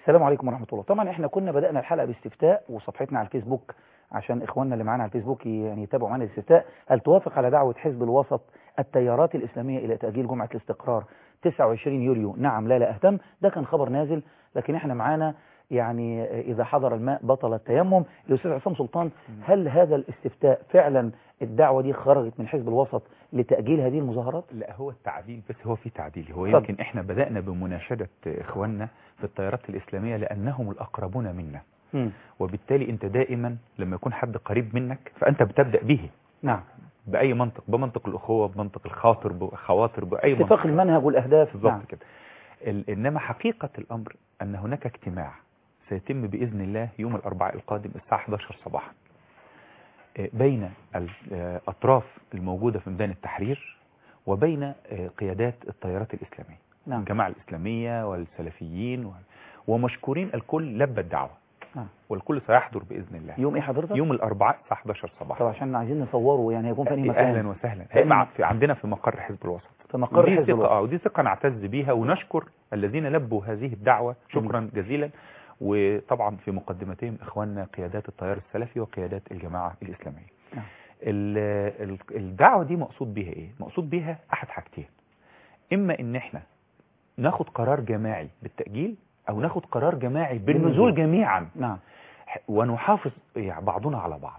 السلام عليكم ورحمة الله طبعا احنا كنا بدأنا الحلقة باستفتاء وصفحتنا على الفيسبوك عشان اخواننا اللي معانا على الفيسبوك يعني يتابعوا معانا الاستفتاء هل توافق على دعوة حزب الوسط التيارات الإسلامية إلى تأجيل جمعة الاستقرار 29 يوليو نعم لا لا أهتم ده كان خبر نازل لكن احنا معانا يعني إذا حضر الماء بطل التيمم الأستاذ عصام سلطان هل هذا الاستفتاء فعلا الدعوة دي خرجت من حزب الوسط لتأجيل هذه المظاهرات؟ لا هو التعديل بس هو في تعديل هو اتفضل. يمكن احنا بدأنا بمناشدة إخواننا في التيارات الإسلامية لأنهم الأقربون منا مم. وبالتالي أنت دائما لما يكون حد قريب منك فأنت بتبدأ به نعم بأي منطق بمنطق الأخوة بمنطق الخاطر بخواطر بأي منطق اتفاق المنهج والأهداف بالظبط نعم. كده ال- إنما حقيقة الأمر أن هناك اجتماع سيتم بإذن الله يوم الأربعاء القادم الساعة 11 صباحا آه، بين الأطراف الموجودة في ميدان التحرير وبين آه، قيادات التيارات الإسلامية نعم الجماعة الإسلامية والسلفيين وال- ومشكورين الكل لبى الدعوة نعم. والكل سيحضر بإذن الله يوم ايه حضرتك؟ يوم الأربعاء الساعة 11 صباحا طب عشان عايزين نصوره يعني هيكون في أي مكان اهلا وسهلا في أي مع مكان؟ في عندنا في مقر حزب الوسط في مقر ودي حزب ثقة الوسط اه ودي ثقة نعتز بيها ونشكر الذين لبوا هذه الدعوة شكرا جزيلا وطبعا في مقدمتهم اخواننا قيادات التيار السلفي وقيادات الجماعة الإسلامية نعم. ال- ال- الدعوة دي مقصود بيها ايه مقصود بيها احد حاجتين اما ان احنا ناخد قرار جماعي بالتأجيل او ناخد قرار جماعي بالنزول. بالنزول جميعا نعم ونحافظ يعني بعضنا على بعض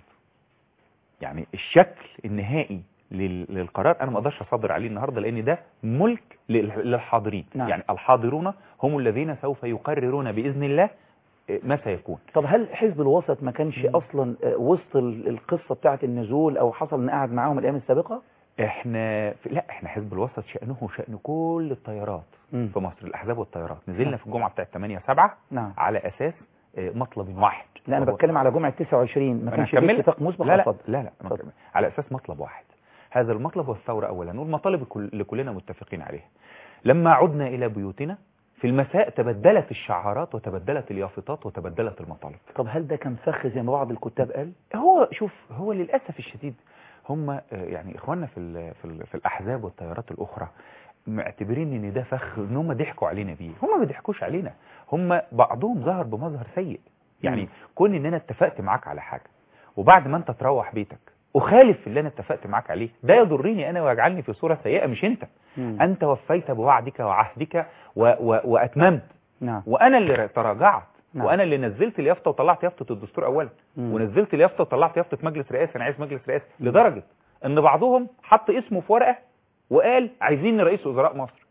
يعني الشكل النهائي لل- للقرار انا ما اقدرش اصدر عليه النهارده لان ده ملك لل- للحاضرين نعم. يعني الحاضرون هم الذين سوف يقررون باذن الله آه، ما سيكون طب هل حزب الوسط ما كانش مم. اصلا آه، وسط ال- القصه بتاعه النزول او حصل ان قعد معاهم الايام السابقه احنا في لا احنا حزب الوسط شانه شان كل التيارات مم. في مصر الاحزاب والتيارات نزلنا نعم. في الجمعه بتاعه 8 7 نعم على اساس آه، مطلب واحد لا انا وهو- بتكلم على جمعه 29 ما أنا كانش في هكمل لك. اتفاق مسبق لا لا اتفضل. لا, لا أنا اتفضل. هكمل. على اساس مطلب واحد هذا المطلب هو الثوره اولا والمطالب الكل- اللي كلنا متفقين عليها لما عدنا الى بيوتنا في المساء تبدلت الشعارات وتبدلت اليافطات وتبدلت المطالب طب هل ده كان فخ زي ما بعض الكتاب قال هو شوف هو للاسف الشديد هم آه، يعني اخواننا في ال في, ال في الاحزاب والتيارات الاخرى معتبرين ان ده فخ ان هم ضحكوا علينا بيه هم ما ضحكوش علينا هم بعضهم ظهر بمظهر سيء يعني مم. كون ان انا اتفقت معاك على حاجه وبعد ما انت تروح بيتك اخالف اللي انا اتفقت معاك عليه ده يضرني انا ويجعلني في صوره سيئه مش انت مم. انت وفيت بوعدك وعهدك و و واتممت نعم وانا اللي تراجعت نعم. وانا اللي نزلت اليافطه وطلعت يافطه الدستور اولا مم. ونزلت اليافطه وطلعت يافطه مجلس رئاسه انا عايز مجلس رئاسه لدرجه ان بعضهم حط اسمه في ورقه وقال عايزين رئيس وزراء مصر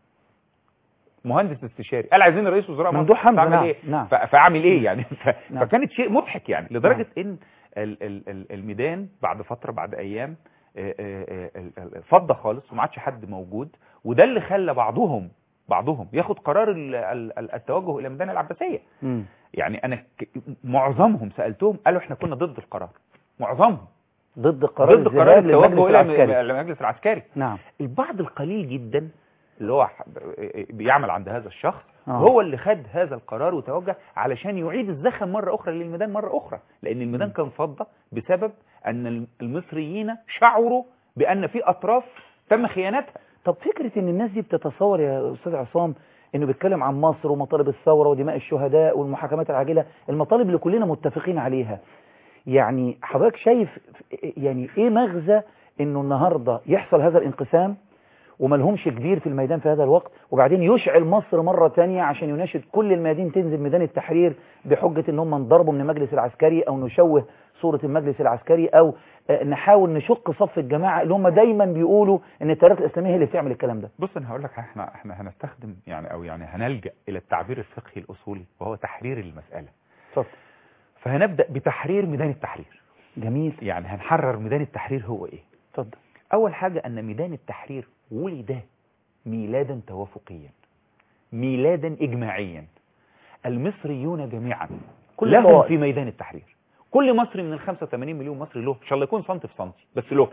مهندس استشاري قال عايزين رئيس وزراء مصر ممدوح حمزة، فاعمل نعم، ايه نعم. ف- فاعمل ايه يعني ف... نعم. فكانت شيء مضحك يعني لدرجه ان ال ال ال الميدان بعد فتره بعد ايام آه، آه، آه، ال- ال- فضى خالص وما عادش حد موجود وده اللي خلى بعضهم بعضهم ياخد قرار ال- ال- ال- التوجه الى ميدان العباسيه مم. يعني انا ك- معظمهم سالتهم قالوا احنا كنا ضد القرار معظمهم ضد قرار ضد قرار الذهاب التوجه للمجلس الى العسكري م- المجلس العسكري نعم البعض القليل جدا اللي هو ح- بيعمل عند هذا الشخص آه. هو اللي خد هذا القرار وتوجه علشان يعيد الزخم مرة أخرى للميدان مرة أخرى لأن الميدان كان فضة بسبب أن المصريين شعروا بأن في أطراف تم خيانتها طب فكرة ان الناس دي بتتصور يا استاذ عصام انه بيتكلم عن مصر ومطالب الثورة ودماء الشهداء والمحاكمات العاجلة المطالب اللي كلنا متفقين عليها يعني حضرتك شايف يعني ايه مغزى انه النهاردة يحصل هذا الانقسام وملهمش كبير في الميدان في هذا الوقت وبعدين يشعل مصر مرة تانية عشان يناشد كل الميادين تنزل ميدان التحرير بحجة ان هم انضربوا من المجلس العسكري او نشوه صورة المجلس العسكري او آه، نحاول نشق صف الجماعة اللي هم دايما بيقولوا ان التيارات الاسلامية هي اللي بتعمل الكلام ده بص أنا هقول لك احنا احنا هنستخدم يعني أو يعني هنلجأ إلى التعبير الفقهي الأصولي وهو تحرير المسألة اتفضل فهنبدأ بتحرير ميدان التحرير جميل يعني هنحرر ميدان التحرير هو إيه اتفضل أول حاجة أن ميدان التحرير ولد ميلادا توافقيا ميلادا إجماعيا المصريون جميعا كل لهم الطوائف. في ميدان التحرير كل مصري من ال 85 مليون مصري له إن شاء الله يكون سنتي في سنتي بس له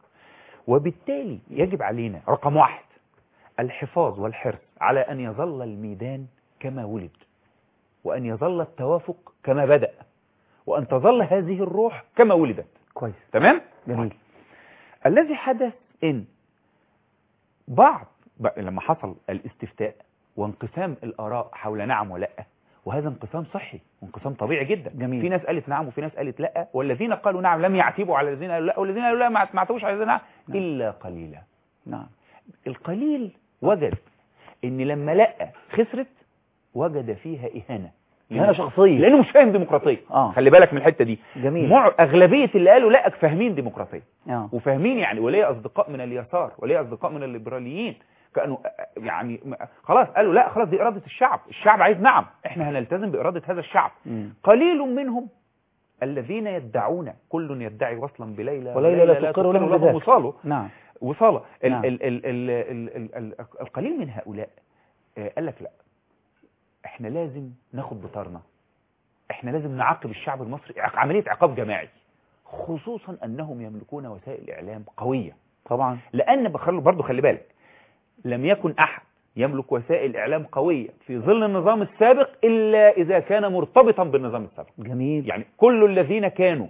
وبالتالي يجب علينا رقم واحد الحفاظ والحرص على أن يظل الميدان كما ولد وأن يظل التوافق كما بدأ وأن تظل هذه الروح كما ولدت كويس تمام؟ جميل الذي حدث ان بعض ب- لما حصل الاستفتاء وانقسام الاراء حول نعم ولا وهذا انقسام صحي وانقسام طبيعي جدا جميل. في ناس قالت نعم وفي ناس قالت لا والذين قالوا نعم لم يعتبوا على الذين قالوا لا والذين قالوا لا ما ما اعتبوش على الذين نعم نعم. الا قليلا نعم القليل وجد ان لما لا خسرت وجد فيها اهانه هنا شخصية لانه مش فاهم ديمقراطيه اه خلي بالك من الحته دي جميل مع اغلبيه اللي قالوا لا فاهمين ديمقراطيه اه وفاهمين يعني ولي اصدقاء من اليسار ولي اصدقاء من الليبراليين كانوا يعني م- خلاص قالوا لا خلاص دي اراده الشعب الشعب عايز نعم احنا هنلتزم باراده هذا الشعب مم. قليل منهم الذين يدعون كل يدعي وصلا بليلى وليلى لا تقر له بذاك. وصاله نعم وصاله ال نعم. ال ال ال ال ال ال القليل من هؤلاء آه، قال لك لا احنا لازم ناخد بطارنا احنا لازم نعاقب الشعب المصري عق- عمليه عقاب جماعي خصوصا انهم يملكون وسائل اعلام قويه طبعا لان بخلوا برضه خلي بالك لم يكن احد يملك وسائل اعلام قويه في ظل النظام السابق الا اذا كان مرتبطا بالنظام السابق جميل يعني كل الذين كانوا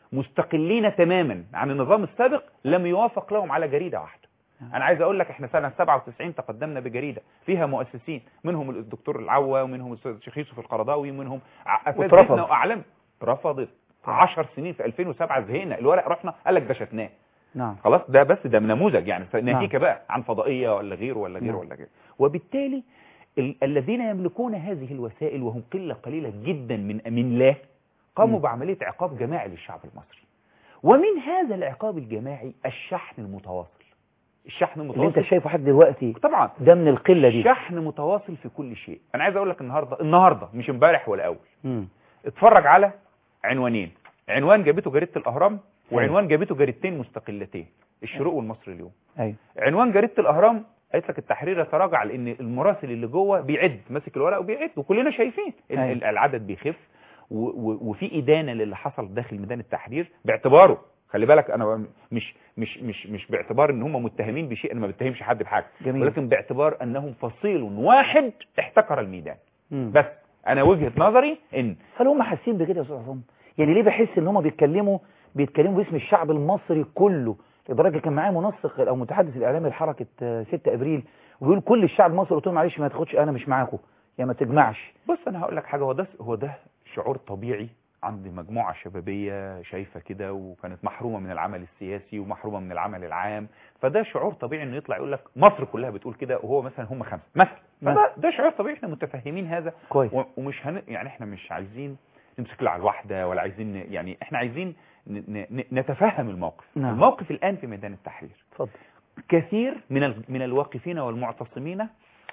مستقلين تماما عن النظام السابق لم يوافق لهم على جريدة واحدة أنا عايز أقول لك إحنا سنة 97 تقدمنا بجريدة فيها مؤسسين منهم الدكتور العوا ومنهم الشيخ يوسف القرضاوي ومنهم ع- واترفض. أساتذتنا وأعلام رفضت 10 سنين في 2007 زهقنا الورق رحنا قال لك ده شتناه نعم خلاص ده بس ده نموذج يعني ناهيك بقى عن فضائية ولا غيره ولا غيره نعم. ولا غيره وبالتالي ال الذين يملكون هذه الوسائل وهم قلة قليلة جدا من أمين الله قاموا مم. بعملية عقاب جماعي للشعب المصري ومن هذا العقاب الجماعي الشحن المتواصل الشحن اللي انت المتواصل شايفه لحد دلوقتي طبعا ده من القلة دي شحن متواصل في كل شيء انا عايز اقول لك النهارده النهارده مش امبارح ولا اول مم. اتفرج على عنوانين عنوان جابته جريده الاهرام وعنوان جابته جريدتين مستقلتين الشروق والمصري اليوم ايوه عنوان جريده الاهرام قالت لك التحرير يتراجع لان المراسل اللي جوه بيعد ماسك الورق وبيعد وكلنا شايفين ال- أيوة. ال- العدد بيخف و- و- وفي ادانه للي حصل داخل ميدان التحرير باعتباره خلي بالك انا مش مش مش مش باعتبار ان هم متهمين بشيء انا ما بتهمش حد بحاجه جميل. ولكن باعتبار انهم فصيل واحد احتكر الميدان مم. بس انا وجهه نظري ان هل هم حاسين بكده يا استاذ عصام يعني ليه بحس ان هم بيتكلموا بيتكلموا باسم الشعب المصري كله لدرجه كان معايا منسق او متحدث الاعلامي لحركه آه، 6 ابريل وبيقول كل الشعب المصري قلت له معلش ما تاخدش انا مش معاكم يا ما تجمعش بص انا هقول لك حاجه هو ده هو ده شعور طبيعي عند مجموعه شبابيه شايفه كده وكانت محرومه من العمل السياسي ومحرومه من العمل العام فده شعور طبيعي انه يطلع يقول لك مصر كلها بتقول كده وهو مثلا هم خمسه مثلا فده ده شعور طبيعي احنا متفهمين هذا كويس و- ومش هن... يعني احنا مش عايزين نمسك له على الواحده ولا عايزين ن- يعني احنا عايزين ن... ن... نتفهم الموقف نعم. الموقف الان في ميدان التحرير اتفضل كثير من ال- من الواقفين والمعتصمين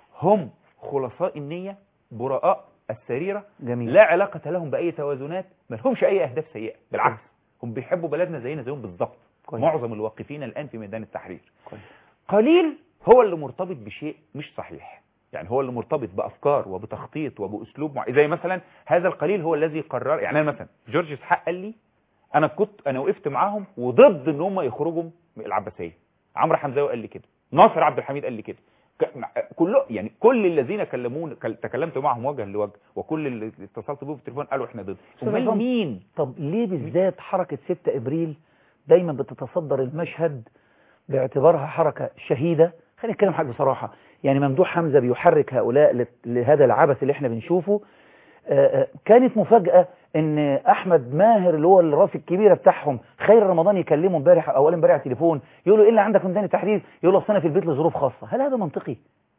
هم خلصاء النية براء السريرة جميل لا علاقة لهم بأي توازنات ما لهمش أي أهداف سيئة بالعكس هم بيحبوا بلدنا زينا زيهم بالظبط كويس. معظم الواقفين الآن في ميدان التحرير كويس قليل هو اللي مرتبط بشيء مش صحيح يعني هو اللي مرتبط بأفكار وبتخطيط وبأسلوب مع... زي مثلا هذا القليل هو الذي قرر يعني أنا مثلا جورج اسحاق قال لي أنا كنت أنا وقفت معاهم وضد إن هم يخرجوا من العباسية عمرو حمزاوي قال لي كده ناصر عبد الحميد قال لي كده ك- مع- كله يعني كل الذين كلمون كل- تكلمت معهم وجها لوجه وكل اللي اتصلت بيهم في التليفون قالوا احنا ضد أستاذ امال عصام، مين طب ليه بالذات حركة 6 ابريل دايما بتتصدر المشهد باعتبارها حركة شهيدة خلينا نتكلم حاجة بصراحة يعني ممدوح حمزة بيحرك هؤلاء لت- لهذا العبث اللي احنا بنشوفه آه، آه، كانت مفاجأة ان احمد ماهر اللي هو الراس الكبيرة بتاعهم خير رمضان يكلمه امبارح او اول امبارح على التليفون يقول له ايه اللي عندك في ميدان التحرير يقول له اصل انا في البيت لظروف خاصة هل هذا منطقي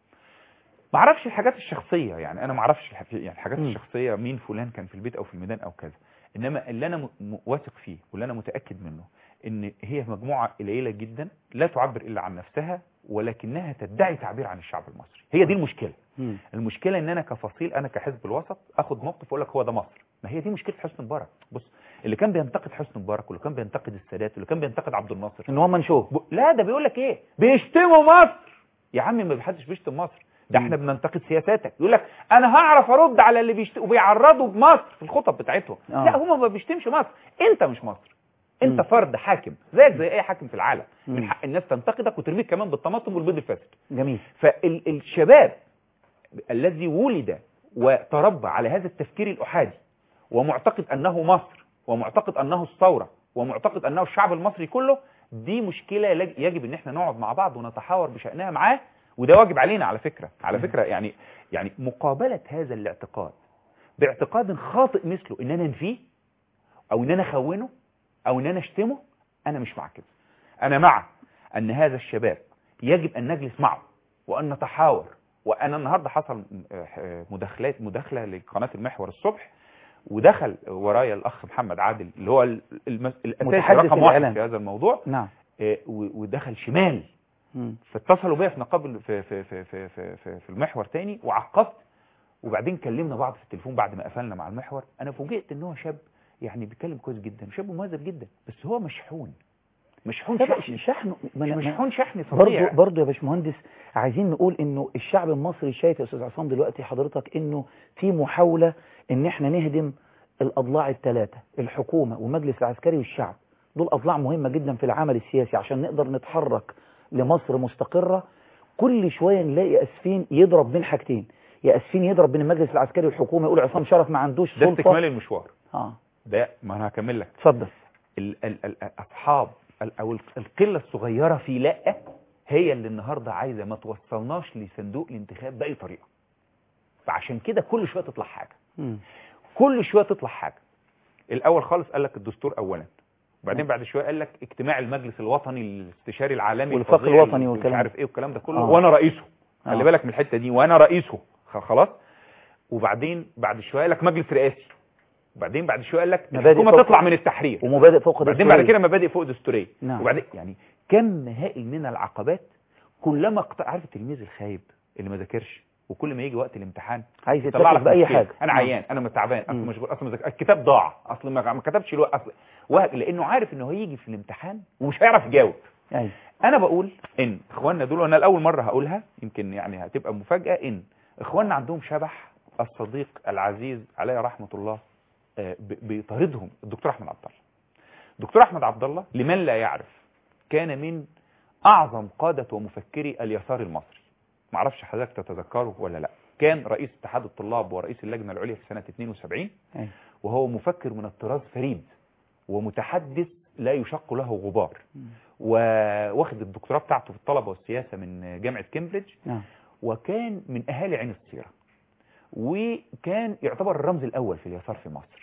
ما اعرفش الحاجات الشخصيه يعني انا ما اعرفش الح- يعني الحاجات مم. الشخصيه مين فلان كان في البيت او في الميدان او كذا انما اللي انا م- م- واثق فيه واللي انا متاكد منه ان هي مجموعه قليله جدا لا تعبر الا عن نفسها ولكنها تدعي تعبير عن الشعب المصري هي دي المشكله المشكله ان انا كفصيل انا كحزب الوسط اخد موقف واقول لك هو ده مصر ما هي دي مشكله حسني مبارك بص اللي كان بينتقد حسني مبارك واللي كان بينتقد السادات واللي كان بينتقد عبد الناصر ان هو منشوه ب... لا ده بيقول لك ايه بيشتموا مصر يا عم ما حدش بيشتم مصر ده احنا بننتقد سياساتك يقول لك انا هعرف ارد على اللي بيشتم وبيعرضوا بمصر في الخطب بتاعتهم آه. لا هم ما بيشتمش مصر انت مش مصر انت مم. فرد حاكم زيك زي اي حاكم في العالم مم. من حق الناس تنتقدك وترميك كمان بالطماطم والبيض الفاسد جميل فالشباب الذي ولد وتربى على هذا التفكير الأحادي ومعتقد أنه مصر ومعتقد أنه الثورة ومعتقد أنه الشعب المصري كله دي مشكلة لج- يجب أن احنا نقعد مع بعض ونتحاور بشأنها معاه وده واجب علينا على فكرة على فكرة يعني يعني مقابلة هذا الاعتقاد باعتقاد خاطئ مثله ان انا انفيه او ان انا اخونه او ان انا اشتمه انا مش مع كده انا مع ان هذا الشباب يجب ان نجلس معه وان نتحاور وانا النهارده حصل آه، مداخلات مداخله لقناه المحور الصبح ودخل ورايا الاخ محمد عادل اللي هو ال- الم- الاساسي متحدث رقم واحد الإعلام. في هذا الموضوع نعم آه، و- ودخل شمال مم. فاتصلوا بيا في نقابل في في في في في, في, في المحور تاني وعقبت وبعدين كلمنا بعض في التليفون بعد ما قفلنا مع المحور انا فوجئت ان هو شاب يعني بيتكلم كويس جدا شاب مهذب جدا بس هو مشحون مشحون طبعا شحن شحن ما أنا- مشحون شحن برضه فظيع برضه يا باشمهندس عايزين نقول انه الشعب المصري شايف يا استاذ عصام دلوقتي حضرتك انه في محاوله ان احنا نهدم الاضلاع الثلاثه الحكومه والمجلس العسكري والشعب دول اضلاع مهمه جدا في العمل السياسي عشان نقدر نتحرك لمصر مستقره كل شويه نلاقي اسفين يضرب بين حاجتين يا اسفين يضرب بين المجلس العسكري والحكومه يقول عصام شرف ما عندوش ده سلطه استكمال المشوار اه ده ما انا هكمل لك اتفضل ال ال ال اصحاب ال او ال- القله الصغيره في لا هي اللي النهارده عايزه ما توصلناش لصندوق الانتخاب باي طريقه فعشان كده كل شويه تطلع حاجه مم. كل شويه تطلع حاجه الاول خالص قال لك الدستور اولا وبعدين بعد شويه قال لك اجتماع المجلس الوطني الاستشاري العالمي والوفاق الفظيع الوطني اللي مش والكلام عارف ايه والكلام ده كله آه. وانا رئيسه خلي آه. بالك من الحته دي وانا رئيسه خ- خلاص وبعدين بعد شويه قال لك مجلس رئاسي وبعدين بعد شويه قال لك مبادئ الحكومه فوق- تطلع من التحرير ومبادئ فوق وبعدين بعد دستورية. كده مبادئ فوق دستوريه نعم. وبعدين يعني كم هائل من العقبات كلما اقت... عارف التلميذ الخايب اللي ما ذاكرش وكل ما يجي وقت الامتحان عايز يطلع يتركز لك باي مشكلة. حاجه انا نعم. عيان انا تعبان اصل مم. مشغول اصل مذاكر الكتاب ضاع اصل ما ما كتبش له اصل وه... لانه عارف انه هيجي في الامتحان ومش هيعرف يجاوب أيوة. انا بقول ان اخواننا دول وانا الاول مره هقولها يمكن يعني هتبقى مفاجاه ان اخواننا عندهم شبح الصديق العزيز عليه رحمه الله آه، ب- بيطاردهم الدكتور احمد عبد الله الدكتور احمد عبد الله لمن لا يعرف كان من اعظم قاده ومفكري اليسار المصري معرفش حضرتك تتذكره ولا لا كان رئيس اتحاد الطلاب ورئيس اللجنه العليا في سنه 72 أيوة. وهو مفكر من الطراز فريد ومتحدث لا يشق له غبار وواخد الدكتوراه بتاعته في الطلبه والسياسه من جامعه كامبريدج نعم وكان من اهالي عين السيره وكان يعتبر الرمز الاول في اليسار في مصر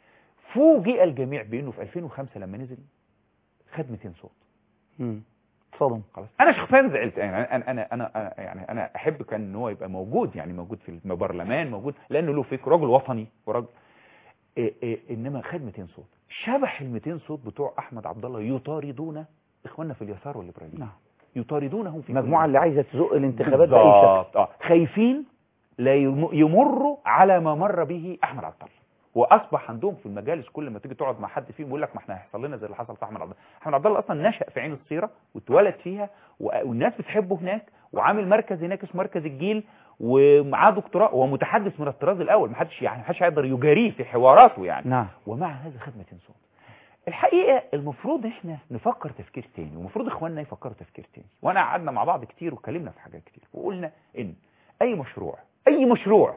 فوجئ الجميع بانه في 2005 لما نزل خد 200 صوت مم. اتصدم خلاص انا شخصيا زعلت يعني انا انا انا أنا- يعني انا احب كان ان هو يبقى موجود يعني موجود في البرلمان موجود لانه له فكر راجل وطني وراجل إيه إيه انما خد 200 صوت شبح ال 200 صوت بتوع احمد عبد الله يطاردون اخواننا في اليسار والليبراليين نعم يطاردونهم في كل المجموعة اللي عايزة تزق الانتخابات بأي شكل بالظبط اه خايفين لا يم- يمروا على ما مر به احمد عبد الله واصبح عندهم في المجالس كل ما تيجي تقعد مع حد فيهم يقول لك ما احنا هيحصل لنا زي اللي حصل في احمد عبد الله احمد عبد الله اصلا نشا في عين الصيره واتولد فيها و- والناس بتحبه هناك وعامل مركز هناك اسمه مركز الجيل ومعاه دكتوراه وهو متحدث من الطراز الاول ما حدش يعني ما حدش هيقدر يجاريه في حواراته يعني نعم ومع هذا خد 200 صوت الحقيقه المفروض احنا نفكر تفكير تاني ومفروض اخواننا يفكروا تفكير تاني وانا قعدنا مع بعض كتير واتكلمنا في حاجات كتير وقلنا ان اي مشروع اي مشروع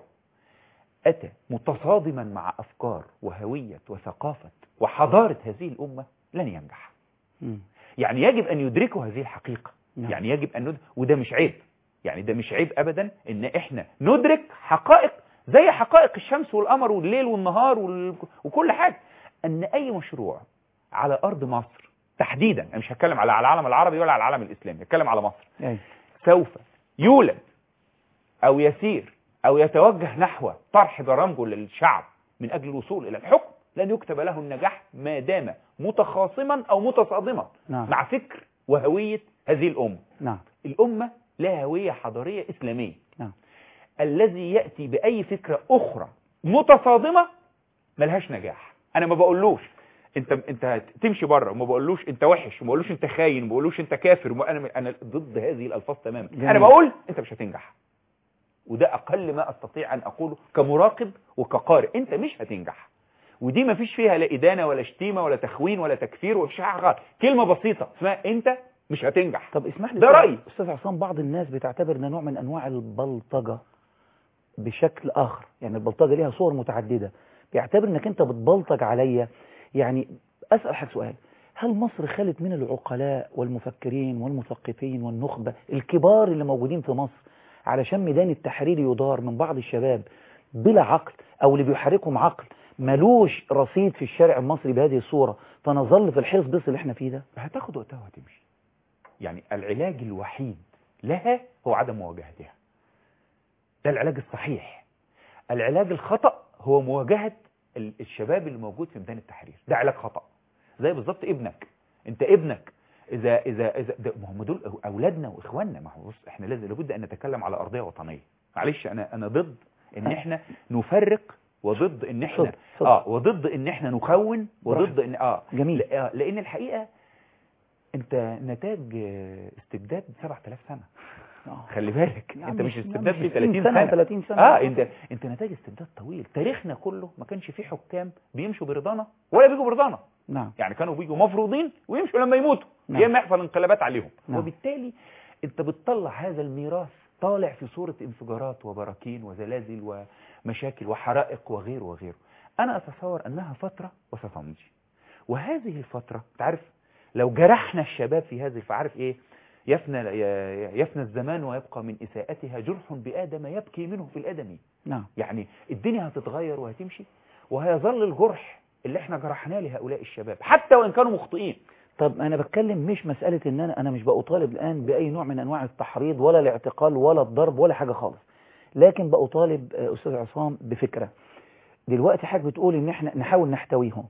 اتى متصادما مع افكار وهويه وثقافه وحضاره هذه الامه لن ينجح مم. يعني يجب ان يدركوا هذه الحقيقه نعم. يعني يجب ان ند... وده مش عيب يعني ده مش عيب ابدا ان احنا ندرك حقائق زي حقائق الشمس والقمر والليل والنهار وال... وكل حاجه ان اي مشروع على ارض مصر تحديدا انا مش هتكلم على على العالم العربي ولا على العالم الاسلامي هتكلم على مصر أيوة. سوف يولد او يسير او يتوجه نحو طرح برامجه للشعب من اجل الوصول الى الحكم لن يكتب له النجاح ما دام متخاصما او متصادما نعم. مع فكر وهويه هذه الامه نعم الامه لها هويه حضاريه اسلاميه نعم الذي ياتي باي فكره اخرى متصادمه ملهاش نجاح انا ما بقولوش انت انت تمشي بره وما بقولوش انت وحش وما بقولوش انت خاين وما بقولوش انت كافر وما انا انا ضد هذه الالفاظ تماما جميل. انا بقول انت مش هتنجح وده اقل ما استطيع ان اقوله كمراقب وكقارئ انت مش هتنجح ودي ما فيش فيها لا ادانه ولا شتيمه ولا تخوين ولا تكفير ولا حاجه غلط. كلمه بسيطه اسمها انت مش هتنجح طب اسمح لي ده أستاذ- رأيي. استاذ عصام بعض الناس بتعتبر ان نوع من انواع البلطجه بشكل اخر يعني البلطجه ليها صور متعدده بيعتبر انك انت بتبلطج عليا يعني اسال حضرتك سؤال هل مصر خلت من العقلاء والمفكرين والمثقفين والنخبه الكبار اللي موجودين في مصر علشان ميدان التحرير يدار من بعض الشباب بلا عقل او اللي بيحركهم عقل ملوش رصيد في الشارع المصري بهذه الصورة فنظل في الحيص بس اللي احنا فيه ده هتاخد وقتها وهتمشي يعني العلاج الوحيد لها هو عدم مواجهتها ده العلاج الصحيح العلاج الخطأ هو مواجهة ال- الشباب اللي موجود في ميدان التحرير ده علاج خطأ زي بالظبط ابنك انت ابنك اذا اذا اذا ده ما هم دول اولادنا واخواننا ما هو بص احنا لازم لابد ان نتكلم على ارضيه وطنيه معلش انا انا ضد ان احنا نفرق وضد ان احنا اتفضل، اتفضل. اه وضد ان احنا نخون وضد ان اه جميل. لا- آه، لان الحقيقه انت نتاج آه، استبداد 7000 سنه آه. خلي بالك يعني انت مش مش- استبداد مش في 30 سنة، سنه 30 سنة. اه انت انت نتاج استبداد طويل تاريخنا كله ما كانش فيه حكام بيمشوا برضانا ولا بيجوا برضانا نعم يعني كانوا بيجوا مفروضين ويمشوا لما يموتوا نعم. يا اما يحصل انقلابات عليهم نعم. وبالتالي انت بتطلع هذا الميراث طالع في صورة انفجارات وبراكين وزلازل ومشاكل وحرائق وغيره وغيره انا اتصور انها فترة وستمضي وهذه الفترة تعرف لو جرحنا الشباب في هذه فعارف ايه يفنى يفنى الزمان ويبقى من اساءتها جرح بآدم يبكي منه في الآدمي نعم يعني الدنيا هتتغير وهتمشي وهيظل الجرح اللي احنا جرحناه لهؤلاء الشباب حتى وان كانوا مخطئين طب انا بتكلم مش مسألة ان انا انا مش بأطالب الان باي نوع من انواع التحريض ولا الاعتقال ولا الضرب ولا حاجة خالص لكن بأطالب آه، استاذ عصام بفكرة دلوقتي حضرتك بتقول ان احنا نحاول نحتويهم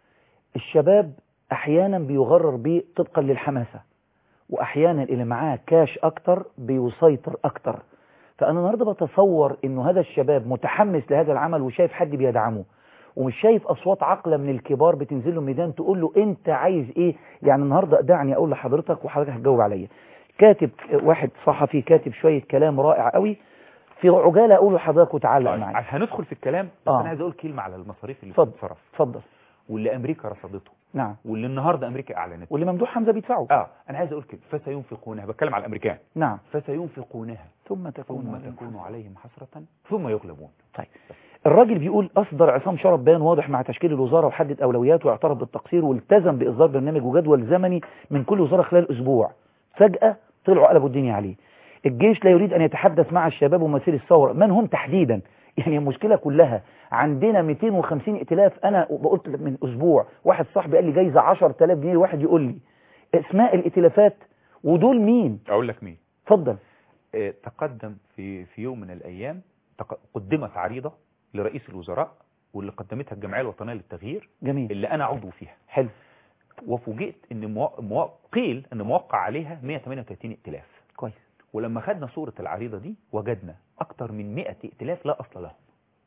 الشباب احيانا بيغرر بيه طبقا للحماسة واحيانا اللي معاه كاش اكتر بيسيطر اكتر فانا النهارده بتصور انه هذا الشباب متحمس لهذا العمل وشايف حد بيدعمه ومش شايف اصوات عاقله من الكبار بتنزل له ميدان تقول له انت عايز ايه يعني النهارده دعني اقول لحضرتك وحضرتك هتجاوب عليا كاتب واحد صحفي كاتب شويه كلام رائع قوي في عجاله اقول لحضرتك وتعلق طيب، معايا هندخل في الكلام بس آه. انا عايز اقول كلمه على المصاريف اللي اتفضل. بتتصرف اتفضل واللي امريكا رصدته نعم واللي النهارده امريكا اعلنته واللي ممدوح حمزه بيدفعه اه انا عايز اقول كده فسينفقونها بتكلم على الامريكان نعم فسينفقونها ثم تكون ثم عليهم تكون عليهم حسرة ثم يغلبون طيب الراجل بيقول أصدر عصام شرف بيان واضح مع تشكيل الوزارة وحدد أولوياته واعترف بالتقصير والتزم بإصدار برنامج وجدول زمني من كل وزارة خلال أسبوع فجأة طلعوا قلبوا الدنيا عليه الجيش لا يريد أن يتحدث مع الشباب ومسير الثورة من هم تحديدا يعني المشكلة كلها عندنا 250 ائتلاف أنا قلت من أسبوع واحد صاحبي قال لي جايزة 10000 جنيه واحد يقول لي اسماء الائتلافات ودول مين اقول لك مين اتفضل آه، تقدم في في يوم من الايام تق- قدمت عريضه لرئيس الوزراء واللي قدمتها الجمعيه الوطنيه للتغيير جميل اللي انا عضو فيها حلو وفوجئت ان مو... مو... قيل ان موقع عليها 138 ائتلاف كويس ولما خدنا صورة العريضة دي وجدنا أكتر من 100 ائتلاف لا أصل لهم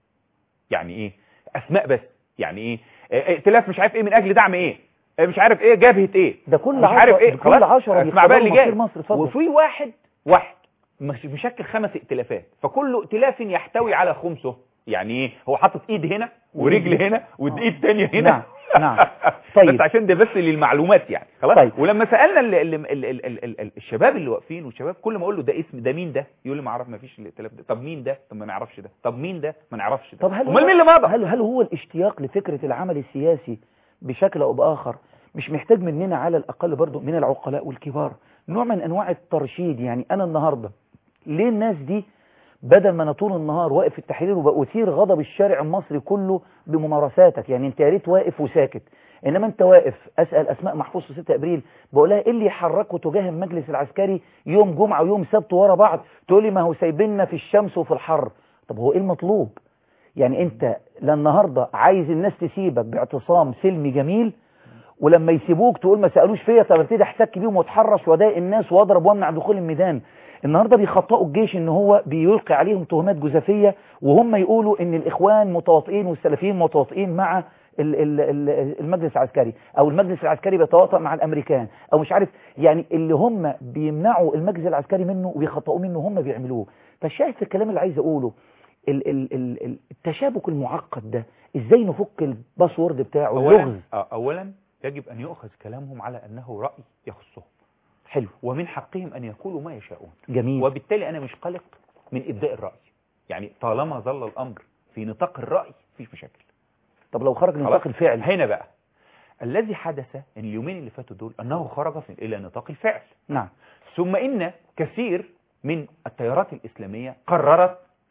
يعني إيه أسماء بس يعني إيه آه، ائتلاف مش عارف إيه من أجل دعم إيه آه، مش عارف إيه جبهة إيه ده كل مش عارف عشرة- إيه ده كل خلاص عشرة اسمع بقى اللي بيختاروا جاي مصير مصر، اتفضل. وفي واحد واحد مش مشكل خمس ائتلافات فكل ائتلاف يحتوي على خمسه يعني ايه هو حاطط ايد هنا ورجل هنا وايد تانية هنا نعم، نعم. طيب. بس عشان ده بس للمعلومات يعني خلاص طيب. ولما سالنا ال ال ال ال ال ال ال الشباب اللي واقفين والشباب كل ما اقول له ده اسم ده مين ده يقول لي ما اعرف ما فيش الائتلاف ده طب مين ده طب ما نعرفش ده طب مين ده ما نعرفش ده طب هل امال هو- مين اللي مضى هل هل هو الاشتياق لفكرة العمل السياسي بشكل او باخر مش محتاج مننا على الاقل برضو من العقلاء والكبار نوع من انواع الترشيد يعني انا النهاردة ليه الناس دي بدل ما انا طول النهار واقف في التحرير وبأثير غضب الشارع المصري كله بممارساتك يعني انت يا ريت واقف وساكت انما انت واقف اسال اسماء محفوظ في 6 ابريل بقول لها ايه اللي يحركوا تجاه المجلس العسكري يوم جمعه ويوم سبت ورا بعض تقول لي ما هو سايبيننا في الشمس وفي الحر طب هو ايه المطلوب يعني انت لا النهارده عايز الناس تسيبك باعتصام سلمي جميل ولما يسيبوك تقول ما سالوش فيا طب ابتدي احتك بيهم واتحرش واضايق الناس واضرب وامنع دخول الميدان النهارده بيخطئوا الجيش ان هو بيلقي عليهم تهمات جزافيه وهم يقولوا ان الاخوان متواطئين والسلفيين متواطئين مع ال- ال- ال- المجلس العسكري او المجلس العسكري بيتواطأ مع الامريكان او مش عارف يعني اللي هم بيمنعوا المجلس العسكري منه وبيخطئوا منه هم بيعملوه فالشاهد في الكلام اللي عايز اقوله ال ال ال ال- التشابك المعقد ده ازاي نفك الباسورد بتاعه اولا اللغز آه، اولا يجب ان يؤخذ كلامهم على انه راي يخصهم حلو ومن حقهم ان يقولوا ما يشاءون جميل وبالتالي انا مش قلق من ابداء الراي يعني طالما ظل الامر في نطاق الراي مفيش مشاكل طب لو خرج خلاص؟ نطاق الفعل هنا بقى الذي حدث ان اليومين اللي فاتوا دول انه خرج في الى نطاق الفعل نعم ثم ان كثير من التيارات الاسلاميه قررت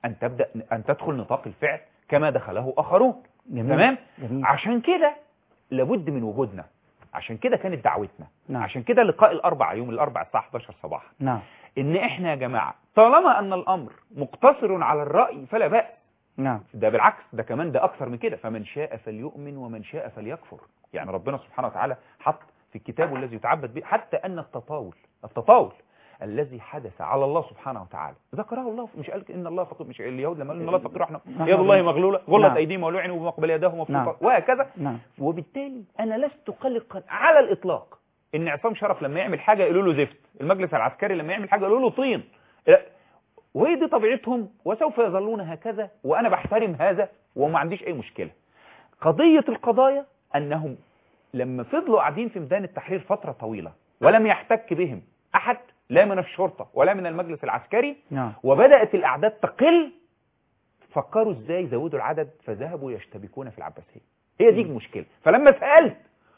أن تبدأ أن تدخل نطاق الفعل كما دخله آخرون جميل تمام جميل عشان كده لابد من وجودنا عشان كده كانت دعوتنا نعم. عشان كده لقاء الأربع يوم الأربع الساعة 11 صباحا نعم إن إحنا يا جماعة طالما أن الأمر مقتصر على الرأي فلا بأس نعم ده بالعكس ده كمان ده أكثر من كده فمن شاء فليؤمن ومن شاء فليكفر يعني ربنا سبحانه وتعالى حط في الكتاب الذي يتعبد به حتى أن التطاول التطاول الذي حدث على الله سبحانه وتعالى ذكره الله مش قال ان الله فقير مش اليهود لما قالوا ان الله فقير احنا نعم. يد الله مغلوله غلت نعم. ايديهم ولعنوا بمقبل يداه مبسوطه نعم. وهكذا نعم وبالتالي انا لست قلقا على الاطلاق ان عصام شرف لما يعمل حاجه يقولوا له زفت المجلس العسكري لما يعمل حاجه يقولوا له طين لا. وهي دي طبيعتهم وسوف يظلون هكذا وانا بحترم هذا وما عنديش اي مشكله قضيه القضايا انهم لما فضلوا قاعدين في ميدان التحرير فتره طويله ولم يحتك بهم احد لا من الشرطه ولا من المجلس العسكري نعم وبدات الاعداد تقل فكروا ازاي يزودوا العدد فذهبوا يشتبكون في العباسيه هي دي المشكله فلما سالت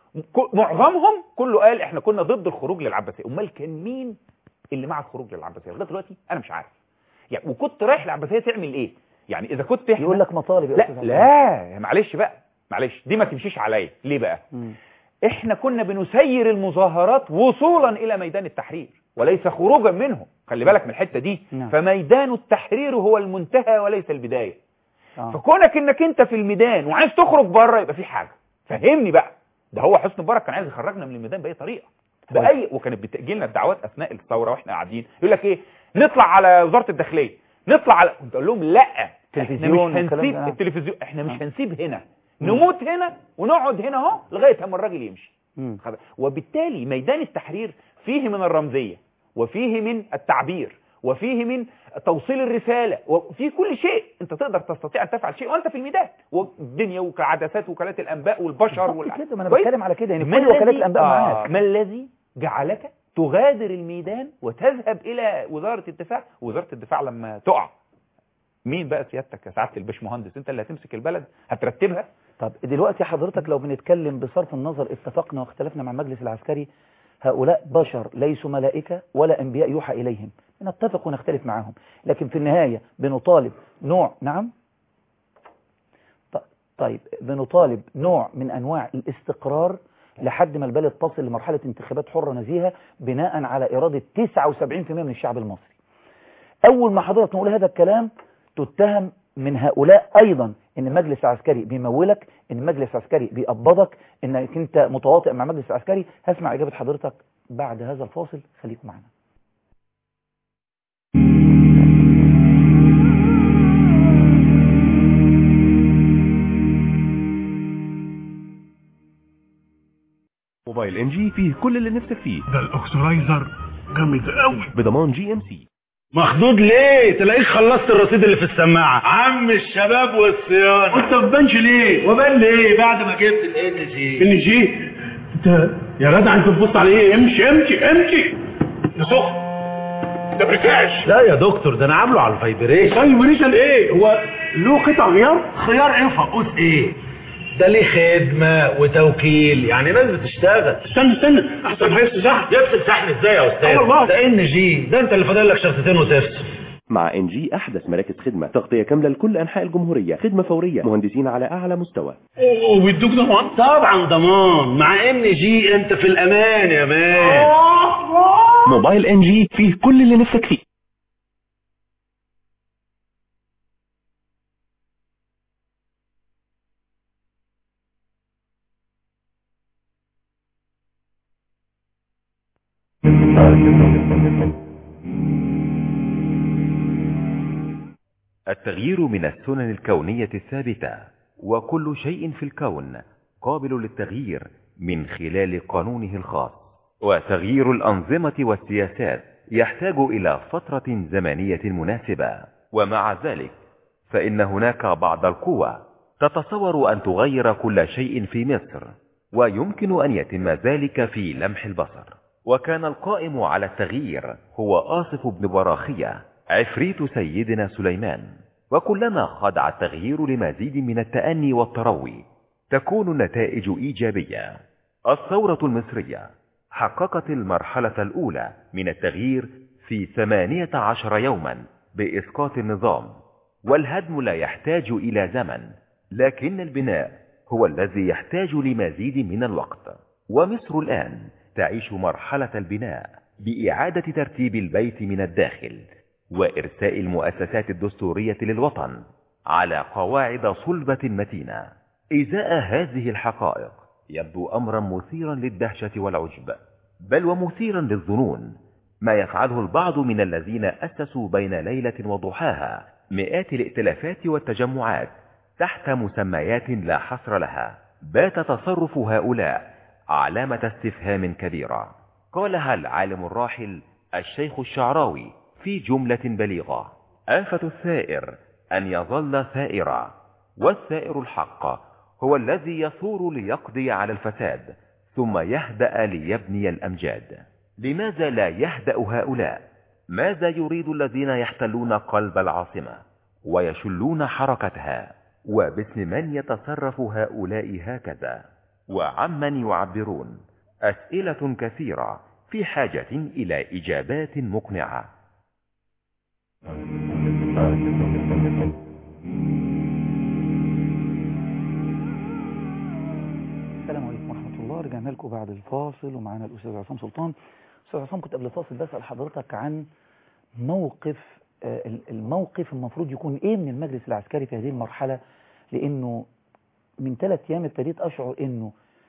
ك- معظمهم كله قال احنا كنا ضد الخروج للعباسيه امال كان مين اللي مع الخروج للعباسيه لغايه دلوقتي انا مش عارف يعني وكنت رايح العباسيه تعمل ايه يعني اذا كنت إحنا- يقول لك مطالب يا لا أستاذ عبد لا معلش بقى معلش دي ما تمشيش عليا ليه بقى مم. احنا كنا بنسير المظاهرات وصولا الى ميدان التحرير وليس خروجا منه خلي بالك من الحته دي نعم. فميدان التحرير هو المنتهى وليس البدايه آه. فكونك انك انت في الميدان وعايز تخرج بره يبقى في حاجه فهمني بقى ده هو حسني مبارك كان عايز يخرجنا من الميدان باي طريقه باي وكانت بتجي لنا الدعوات اثناء الثوره واحنا قاعدين يقول لك ايه نطلع على وزاره الداخليه نطلع على كنت اقول لهم لا احنا مش تلفزيون والكلام هنسيب ده. التلفزيون احنا مش آه. هنسيب هنا نموت هنا ونقعد هنا اهو لغايه اما الراجل يمشي مم. خلاص. وبالتالي ميدان التحرير فيه من الرمزية وفيه من التعبير وفيه من توصيل الرسالة وفيه كل شيء انت تقدر تستطيع ان تفعل شيء وانت في الميدان والدنيا وكعدسات وكالات الانباء والبشر بالظبط كده ما انا كويس؟ بتكلم على كده يعني ما كل وكالات الذي- الانباء آه، معاك ما الذي جعلك تغادر الميدان وتذهب الى وزارة الدفاع وزارة الدفاع لما تقع مين بقى سيادتك يا سعاده الباشمهندس انت اللي هتمسك البلد هترتبها طب دلوقتي حضرتك لو بنتكلم بصرف النظر اتفقنا واختلفنا مع المجلس العسكري هؤلاء بشر ليسوا ملائكة ولا أنبياء يوحى إليهم نتفق ونختلف معهم لكن في النهاية بنطالب نوع نعم ط- طيب بنطالب نوع من أنواع الاستقرار لحد ما البلد تصل لمرحلة انتخابات حرة نزيهة بناء على إرادة 79% من الشعب المصري أول ما حضرتك نقول هذا الكلام تتهم من هؤلاء أيضا إن المجلس العسكري بيمولك إن المجلس العسكري بيقبضك إنك أنت متواطئ مع المجلس العسكري هسمع إجابة حضرتك بعد هذا الفاصل خليكم معنا موبايل ام جي فيه كل اللي نفسك فيه ده الاكسرايزر جامد قوي بضمان جي ام سي مخدود ليه تلاقيك خلصت الرصيد اللي في السماعه عم الشباب والصيانه وانت ما بانش ليه وبان ليه بعد ما جبت الان جي ان جي انت يا جدع انت بتبص على ايه امشي امشي امشي ده سخن ده بركاش لا يا دكتور ده انا عامله على الفايبريشن فايبريشن ايه هو له قطع غيار خيار ايه فقوس ايه ده ليه خدمه وتوكيل يعني ناس بتشتغل استنى استنى احسن هيفصل صح يفصل شحن ازاي يا استاذ آه والله. ده ان جي ده انت اللي فاضل لك شرطتين وتفصل مع ان جي احدث مراكز خدمه تغطيه كامله لكل انحاء الجمهوريه خدمه فوريه مهندسين على اعلى مستوى وبيدوك ضمان طبعا ضمان مع ان جي انت في الامان يا مان موبايل ان جي فيه كل اللي نفسك فيه التغيير من السنن الكونية الثابتة وكل شيء في الكون قابل للتغيير من خلال قانونه الخاص وتغيير الأنظمة والسياسات يحتاج إلى فترة زمنية مناسبة ومع ذلك فإن هناك بعض القوى تتصور أن تغير كل شيء في مصر ويمكن أن يتم ذلك في لمح البصر وكان القائم على التغيير هو آصف بن براخية عفريت سيدنا سليمان وكلما خضع التغيير لمزيد من التأني والتروي تكون النتائج إيجابية الثورة المصرية حققت المرحلة الأولى من التغيير في ثمانية عشر يوما بإسقاط النظام والهدم لا يحتاج إلى زمن لكن البناء هو الذي يحتاج لمزيد من الوقت ومصر الآن تعيش مرحلة البناء بإعادة ترتيب البيت من الداخل وإرساء المؤسسات الدستورية للوطن على قواعد صلبة متينة إزاء هذه الحقائق يبدو أمرا مثيرا للدهشة والعجب بل ومثيرا للظنون ما يفعله البعض من الذين أسسوا بين ليلة وضحاها مئات الائتلافات والتجمعات تحت مسميات لا حصر لها بات تصرف هؤلاء علامة استفهام كبيرة قالها العالم الراحل الشيخ الشعراوي في جملة بليغة آفة الثائر أن يظل ثائرا والثائر الحق هو الذي يثور ليقضي على الفساد ثم يهدأ ليبني الأمجاد لماذا لا يهدأ هؤلاء ماذا يريد الذين يحتلون قلب العاصمة ويشلون حركتها وباسم من يتصرف هؤلاء هكذا وعمن يعبرون أسئلة كثيرة في حاجة إلى إجابات مقنعة السلام عليكم ورحمة الله رجعنا لكم بعد الفاصل ومعانا الأستاذ عصام سلطان أستاذ عصام كنت قبل الفاصل بسأل حضرتك عن موقف آه، الموقف المفروض يكون إيه من المجلس العسكري في هذه المرحلة لأنه من ثلاث أيام ابتديت أشعر إنه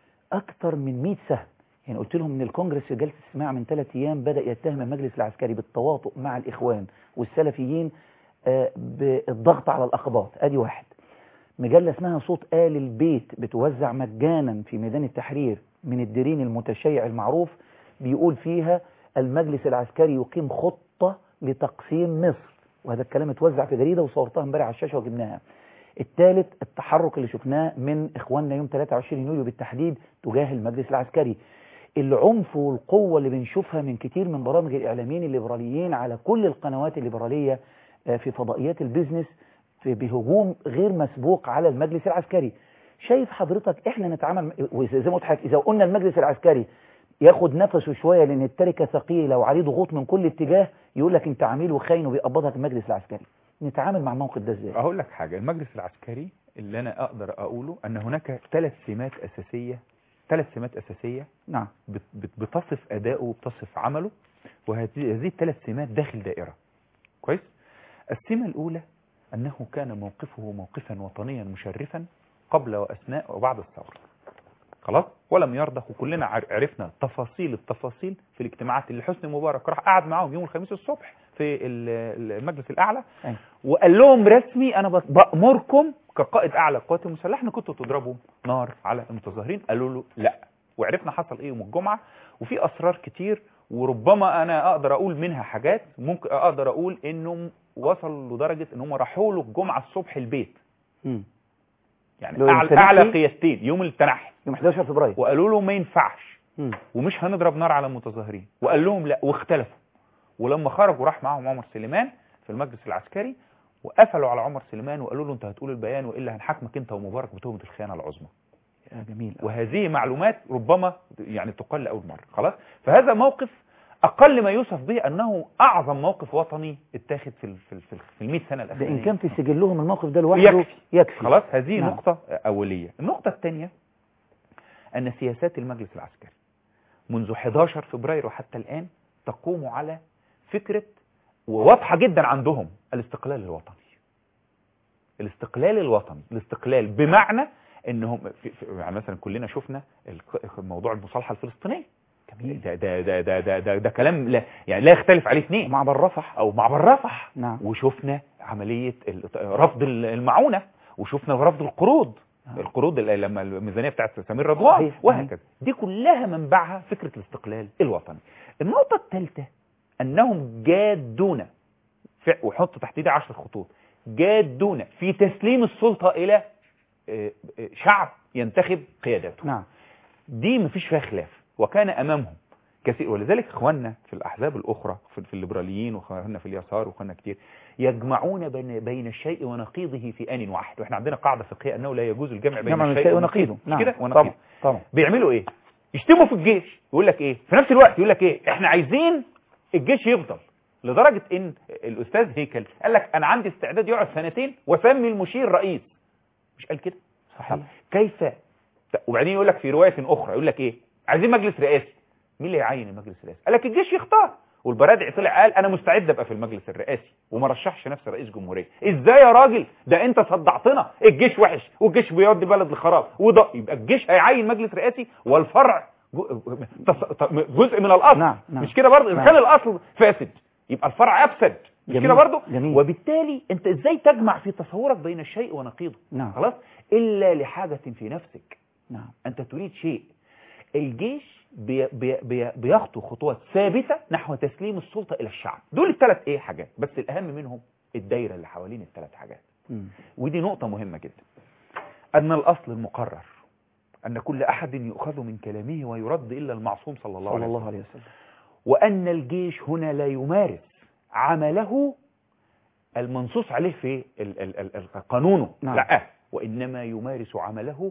أكثر من 100 سهم يعني قلت لهم إن الكونجرس في جلسة استماع من ثلاث أيام بدأ يتهم المجلس العسكري بالتواطؤ مع الإخوان والسلفيين آه، بالضغط على الأقباط أدي واحد مجلة اسمها صوت آل البيت بتوزع مجانا في ميدان التحرير من الديرين المتشيع المعروف بيقول فيها المجلس العسكري يقيم خطة لتقسيم مصر وهذا الكلام اتوزع في جريدة وصورتها امبارح على الشاشة وجبناها الثالث التحرك اللي شفناه من إخواننا يوم 23 يوليو بالتحديد تجاه المجلس العسكري العنف والقوة اللي بنشوفها من كتير من برامج الإعلاميين الليبراليين على كل القنوات الليبرالية آه، في فضائيات البيزنس في بهجوم غير مسبوق على المجلس العسكري شايف حضرتك احنا نتعامل وزي ما قلت لحضرتك اذا قلنا المجلس العسكري ياخد نفسه شويه لان التركه ثقيله وعليه ضغوط من كل اتجاه يقول لك انت عميل وخاين وبيقبضك المجلس العسكري نتعامل مع الموقف ده ازاي اقول لك حاجه المجلس العسكري اللي انا اقدر اقوله ان هناك ثلاث سمات اساسيه ثلاث سمات اساسيه نعم بت- بت- بتصف اداؤه وبتصف عمله وهذه هذه الثلاث سمات داخل دائره كويس السمه الاولى انه كان موقفه موقفا وطنيا مشرفا قبل واثناء وبعد الثوره خلاص ولم يرضخ وكلنا عر- عرفنا تفاصيل التفاصيل في الاجتماعات اللي حسني مبارك راح قعد معاهم يوم الخميس الصبح في ال- المجلس الاعلى أيوة. وقال لهم رسمي انا بت- بامركم كقائد اعلى القوات المسلحه ان كنتوا تضربوا نار على المتظاهرين قالوا له لا وعرفنا حصل ايه يوم الجمعه وفي اسرار كتير وربما انا اقدر اقول منها حاجات ممكن اقدر اقول انهم وصلوا لدرجه ان هم راحوا له الجمعه الصبح البيت مم. يعني لو اعلى, التنحي؟ أعلى قيادتين يوم التنحي يوم 11 فبراير وقالوا له ما ينفعش مم. ومش هنضرب نار على المتظاهرين وقال لهم لا واختلفوا ولما خرجوا راح معاهم عمر سليمان في المجلس العسكري وقفلوا على عمر سليمان وقالوا له انت هتقول البيان والا هنحاكمك انت ومبارك بتهمه الخيانه العظمى يا جميل وهذه معلومات ربما يعني تقال لاول مره خلاص فهذا موقف اقل ما يوصف به انه اعظم موقف وطني اتاخذ في ال- في ال- في ال- في ال 100 سنه ده الاخيره ان كان في سجلهم الموقف ده لوحده يكفي. يكفي خلاص هذه نعم. نقطة أولية النقطة الثانية أن سياسات المجلس العسكري منذ 11 فبراير وحتى الآن تقوم على فكرة وواضحة جدا عندهم الاستقلال الوطني الاستقلال الوطني الاستقلال بمعنى انهم في في يعني مثلا كلنا شفنا الق- موضوع المصالحه الفلسطينيه جميل ده ده ده ده ده, ده, ده كلام لا يعني لا يختلف عليه اثنين مع بالرفح او معبر رفح نعم وشفنا عملية ال- رفض ال- المعونة وشفنا رفض القروض آه. القروض اللي لما الميزانية بتاعت سمير رضوان صحيح. وهكذا دي كلها منبعها فكرة الاستقلال الوطني النقطة الثالثة أنهم جادون في- وحط تحت دي 10 خطوط جادون في تسليم السلطة إلى آه، آه، شعب ينتخب قيادته نعم دي مفيش فيها خلاف وكان امامهم كثير ولذلك اخواننا في الاحزاب الاخرى في, في الليبراليين واخواننا في اليسار واخواننا كتير يجمعون بين بين الشيء ونقيضه في ان واحد واحنا عندنا قاعده فقهيه انه لا يجوز الجمع بين جمع الشيء ونقيضه ونقيضه مش نعم كده ونقيضه طبعا طبعا بيعملوا ايه يشتموا في الجيش يقول لك ايه في نفس الوقت يقول لك ايه احنا عايزين الجيش يفضل لدرجة ان الاستاذ هيكل قال لك انا عندي استعداد يقعد سنتين واسمي المشير رئيس مش قال كده صحيح كيف وبعدين يقول لك في رواية اخرى يقول لك ايه عايزين مجلس رئاسي مين اللي يعين المجلس الرئاسي قال لك الجيش يختار والبرادعي طلع قال انا مستعد ابقى في المجلس الرئاسي وما رشحش نفسه رئيس جمهوريه ازاي يا راجل ده انت صدعتنا الجيش وحش والجيش بيودي البلد لخراب وده يبقى الجيش هيعين مجلس رئاسي والفرع جو- تص- جزء من الاصل نعم، نعم. مش كده برضه اذا نعم. كان الاصل فاسد يبقى الفرع افسد مش جميل، كده برضه جميل. وبالتالي انت ازاي تجمع في تصورك بين الشيء ونقيضه نعم. خلاص الا لحاجه في نفسك نعم أنت تريد شيء الجيش بي بي بي بيخطو خطوات ثابتة نحو تسليم السلطة إلى الشعب دول الثلاث إيه حاجات بس الأهم منهم الدايرة اللي حوالين الثلاث حاجات مم. ودي نقطة مهمة جدا أن الأصل المقرر أن كل أحد يؤخذ من كلامه ويرد إلا المعصوم صلى الله صلى عليه الله وسلم عليه وسلم وأن الجيش هنا لا يمارس عمله المنصوص عليه في ال- ال- ال- ال- قانونه نعم. لا وإنما يمارس عمله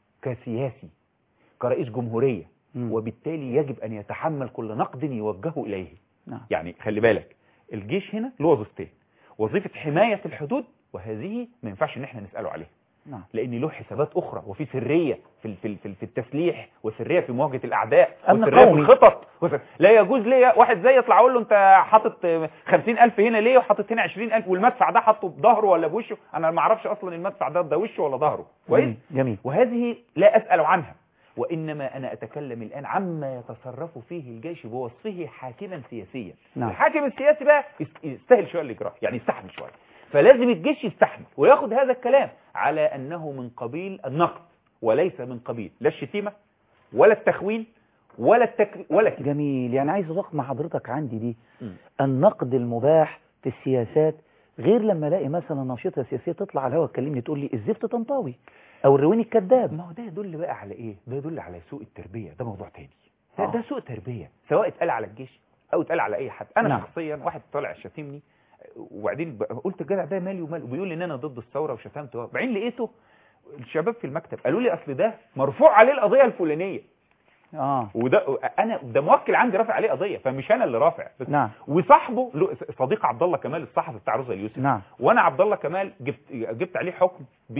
كسياسي كرئيس جمهورية مم. وبالتالي يجب أن يتحمل كل نقد يوجهه إليه نعم يعني خلي بالك الجيش هنا له وظيفتين وظيفة حماية الحدود وهذه ما ينفعش ان احنا نسأله عليها نعم لان له حسابات اخرى وفي سريه في ال- في ال- في ال- في التسليح وسريه في مواجهه الاعداء أمن وسريه في قومي. الخطط وسر... لا يجوز ليا واحد زي يطلع اقول له انت حاطط آه، 50000 هنا ليه وحاطط هنا 20000 والمدفع ده حاطه بظهره ولا بوشه انا ما اعرفش اصلا المدفع ده ده وشه ولا ظهره كويس جميل جميل وهذه لا أسأل عنها وإنما أنا أتكلم الآن عما يتصرف فيه الجيش بوصفه حاكما سياسيا نعم. الحاكم السياسي بقى يست- يستاهل شوية الإجراء يعني يستحمل شوية فلازم الجيش يستحمل وياخد هذا الكلام على أنه من قبيل النقد وليس من قبيل لا الشتيمة ولا التخوين ولا التك... ولا كده جميل يعني عايز اضغط مع حضرتك عندي دي م. النقد المباح في السياسات غير لما الاقي مثلا نشيطه سياسيه تطلع على الهواء تكلمني تقول لي الزفت تنطوي او الرويني الكذاب ما هو ده يدل بقى على ايه ده يدل على سوء التربيه ده موضوع تاني ده, آه. ده سوء تربيه سواء اتقال على الجيش او اتقال على اي حد انا نعم. شخصيا واحد طالع شتمني وبعدين ب- قلت الجدع ده مالي ومال وبيقول لي ان انا ضد الثوره وشتمته بعدين لقيته الشباب في المكتب قالوا لي اصل ده مرفوع عليه القضيه الفلانيه اه وده انا ده موكل عندي رافع عليه قضيه فمش انا اللي رافع بس نعم وصاحبه له- صديق عبد الله كمال الصحفي بتاع روزا اليوسف نعم وانا عبد الله كمال جبت جبت عليه حكم ب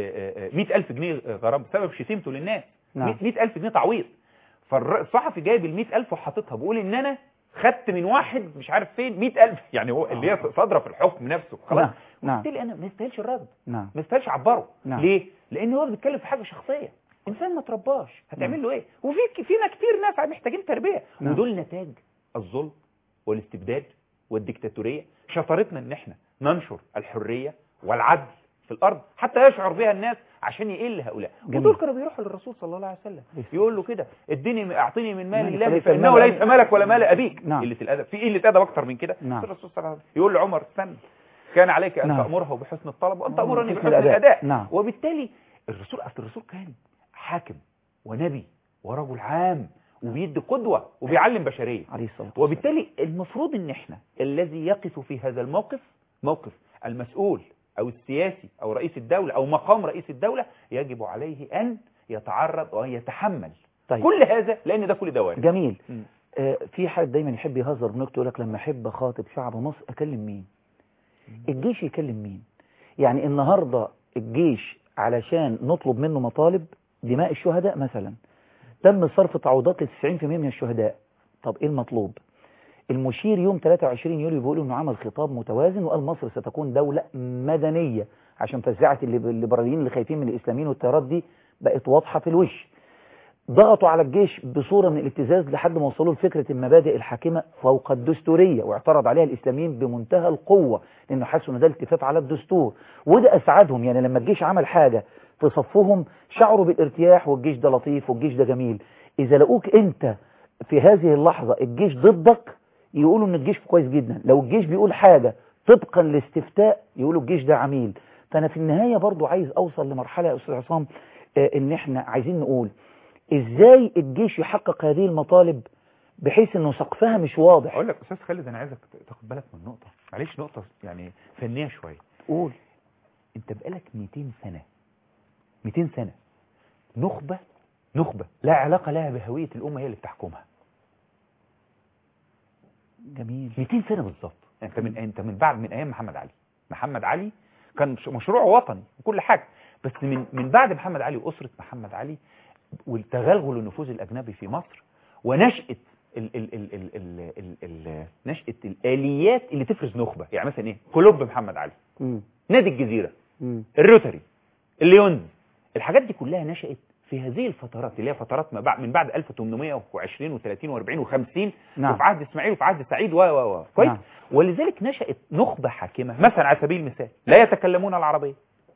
100000 جنيه غرامه بسبب شتيمته للناس نعم. 100000 جنيه تعويض فالصحفي جايب ال 100000 وحاططها بيقول ان انا خدت من واحد مش عارف فين 100000 يعني هو اللي هي صادره في الحكم نفسه خلاص نعم نعم قلت لي انا ما يستاهلش الرد نعم ما يستاهلش اعبره نعم. ليه لان هو بيتكلم في حاجه شخصيه انسان ما ترباش هتعمل له ايه وفي فينا كتير ناس محتاجين تربيه نعم. ودول نتاج الظلم والاستبداد والديكتاتوريه شطارتنا ان احنا ننشر الحريه والعدل في الارض حتى يشعر بها الناس عشان يقل هؤلاء جميل. ودول كانوا بيروحوا للرسول صلى الله عليه وسلم يقول له كده اديني اعطيني من مال مالك الله فليس فانه المال ليس مالك ولا مال ابيك نعم. قله الادب في قله ادب اكتر من كده نعم. الرسول صلى الله عليه وسلم يقول لعمر استنى كان عليك ان نعم. تامره بحسن الطلب وان نعم، تامرني بحسن بحسن الأداء. الاداء نعم. وبالتالي الرسول اصل الرسول كان حاكم ونبي ورجل عام وبيدي قدوه وبيعلم بشريه عليه الصلاه والسلام وبالتالي المفروض ان احنا الذي يقف في هذا الموقف موقف المسؤول او السياسي او رئيس الدولة او مقام رئيس الدولة يجب عليه ان يتعرض وان يتحمل طيب. كل هذا لان ده كل ده وارد جميل مم. آه في حد دايما يحب يهزر بنكته يقول لك لما احب اخاطب شعب مصر اكلم مين الجيش يكلم مين يعني النهارده الجيش علشان نطلب منه مطالب دماء الشهداء مثلا تم صرف تعويضات ل 90% من الشهداء طب ايه المطلوب المشير يوم 23 يوليو بيقول انه عمل خطاب متوازن وقال مصر ستكون دولة مدنية عشان فزعة الليب- الليبراليين اللي خايفين من الاسلاميين والتيارات دي بقت واضحة في الوش ضغطوا على الجيش بصورة من الابتزاز لحد ما وصلوا لفكرة المبادئ الحاكمة فوق الدستورية واعترض عليها الإسلاميين بمنتهى القوة لأنه حسوا إن ده التفاف على الدستور وده أسعدهم يعني لما الجيش عمل حاجة في صفهم شعروا بالارتياح والجيش ده لطيف والجيش ده جميل إذا لقوك أنت في هذه اللحظة الجيش ضدك يقولوا إن الجيش كويس جدا لو الجيش بيقول حاجة طبقا لاستفتاء يقولوا الجيش ده عميل فأنا في النهاية برضو عايز أوصل لمرحلة يا أستاذ عصام آه، إن إحنا عايزين نقول ازاي الجيش يحقق هذه المطالب بحيث انه سقفها مش واضح اقول لك استاذ خالد انا عايزك تاخد بالك من نقطة معلش نقطة يعني فنية شوية قول انت بقالك 200 سنة 200 سنة نخبة نخبة لا علاقة لها بهوية الأمة هي اللي بتحكمها جميل 200 سنة بالظبط انت من انت من بعد من ايام محمد علي محمد علي كان ش- مشروع وطني وكل حاجه بس من من بعد محمد علي واسره محمد علي والتغلغل النفوذ الاجنبي في مصر ونشاه ال ال ال ال ال ال ال نشاه الاليات اللي تفرز نخبه يعني مثلا ايه كلوب محمد علي مم. نادي الجزيره مم. الروتري الليونز الحاجات دي كلها نشأت في هذه الفترات اللي هي فترات ما بعد من بعد 1820 و30 و40 و50 نعم. وفي عهد اسماعيل وفي عهد سعيد و و و كويس نعم. ولذلك نشأت نخبة حاكمة مثلا على سبيل المثال لا يتكلمون العربية